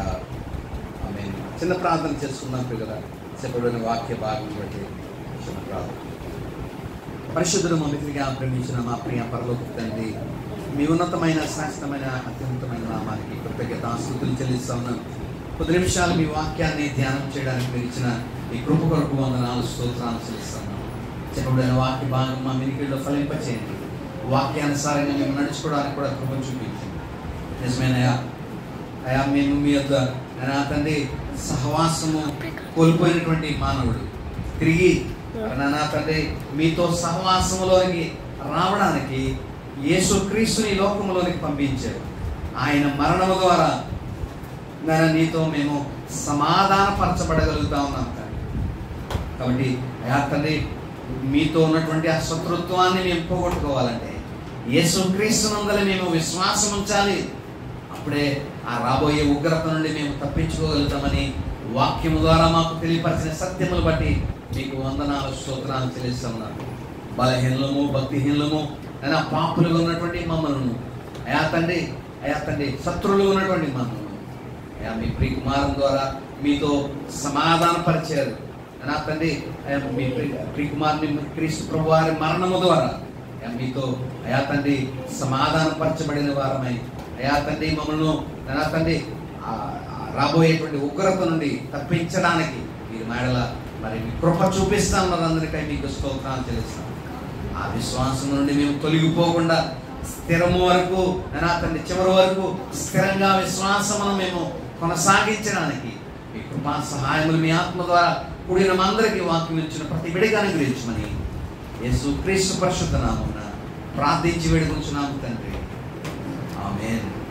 ఆమె చిన్న ప్రార్థన చేసుకుందాం పిల్లల చెప్పబడిన వాక్య భాగం బట్టి చిన్న ప్రార్థన పరిశుద్ధుడు మమితిగా ప్రేమించిన మా ప్రియ పరలోక తండ్రి మీ ఉన్నతమైన శాశ్వతమైన అత్యున్నతమైన నామానికి కృతజ్ఞత స్థుతులు చెల్లిస్తా ఉన్నాను కొద్ది నిమిషాలు మీ వాక్యాన్ని ధ్యానం చేయడానికి మీరు ఇచ్చిన ఈ కృప కొరకు వందనాలు స్తోత్రాలు చెల్లిస్తున్నాను చెప్పబడిన వాక్య భాగం మా మినికిల్లో ఫలింపచేయండి వాక్యానుసారంగా మేము నడుచుకోవడానికి కూడా కృప చూపించండి నిజమేనయ్యా అయా మేము మీ యొక్క నా తండ్రి సహవాసము కోల్పోయినటువంటి మానవుడు తిరిగి నా తండ్రి మీతో సహవాసములోనికి రావడానికి యేసుక్రీస్తుని ఈ లోకములోనికి పంపించారు ఆయన మరణము ద్వారా నాయన నీతో మేము సమాధానపరచబడగలుగుతా ఉన్నాం తండ్రి కాబట్టి అయా తండ్రి మీతో ఉన్నటువంటి ఆ శత్రుత్వాన్ని మేము పోగొట్టుకోవాలంటే యేసుక్రీస్తునందలి మేము విశ్వాసం ఉంచాలి అప్పుడే ఆ రాబోయే ఉగ్రత నుండి మేము తప్పించుకోగలుగుతామని వాక్యము ద్వారా మాకు తెలియపరిచిన సత్యములు బట్టి మీకు వందనాలు స్తోత్రాలు చెల్లిస్తున్నాను బలహీనలము భక్తిహీనలము అయినా పాపులుగా ఉన్నటువంటి మమ్మల్ని అయా తండ్రి అయా తండ్రి శత్రువులు ఉన్నటువంటి మమ్మల్ని అయా మీ ప్రియ కుమారం ద్వారా మీతో సమాధానపరిచారు నా తండ్రి అయా మీ ప్రియ ప్రియ కుమారుని క్రీస్తు ప్రభు వారి మరణము ద్వారా అయా మీతో అయా తండ్రి సమాధానపరచబడిన వారమై అయా తండ్రి మమ్మల్ని నా తండ్రి ఆ, ఆ రాబోయేటువంటి ఉగ్రత నుండి తప్పించడానికి మీరు మేడల మరి మీ కృప చూపిస్తాం మనందరికై మీకు స్తోత్రాలు చెల్లిస్తాం ఆ విశ్వాసం నుండి మేము తొలగిపోకుండా స్థిరము వరకు నా తండ్రి చివరి వరకు స్థిరంగా విశ్వాసమును మేము కొనసాగించడానికి మీ కృపా సహాయములు మీ ఆత్మ ద్వారా కూడిన అందరికీ వాక్యం ఇచ్చిన ప్రతి బిడిగా అనుగ్రహించమని యేసు క్రీస్తు పరిశుద్ధ నామమున ప్రార్థించి వేడుకుంటున్నాము తండ్రి ఆమేన్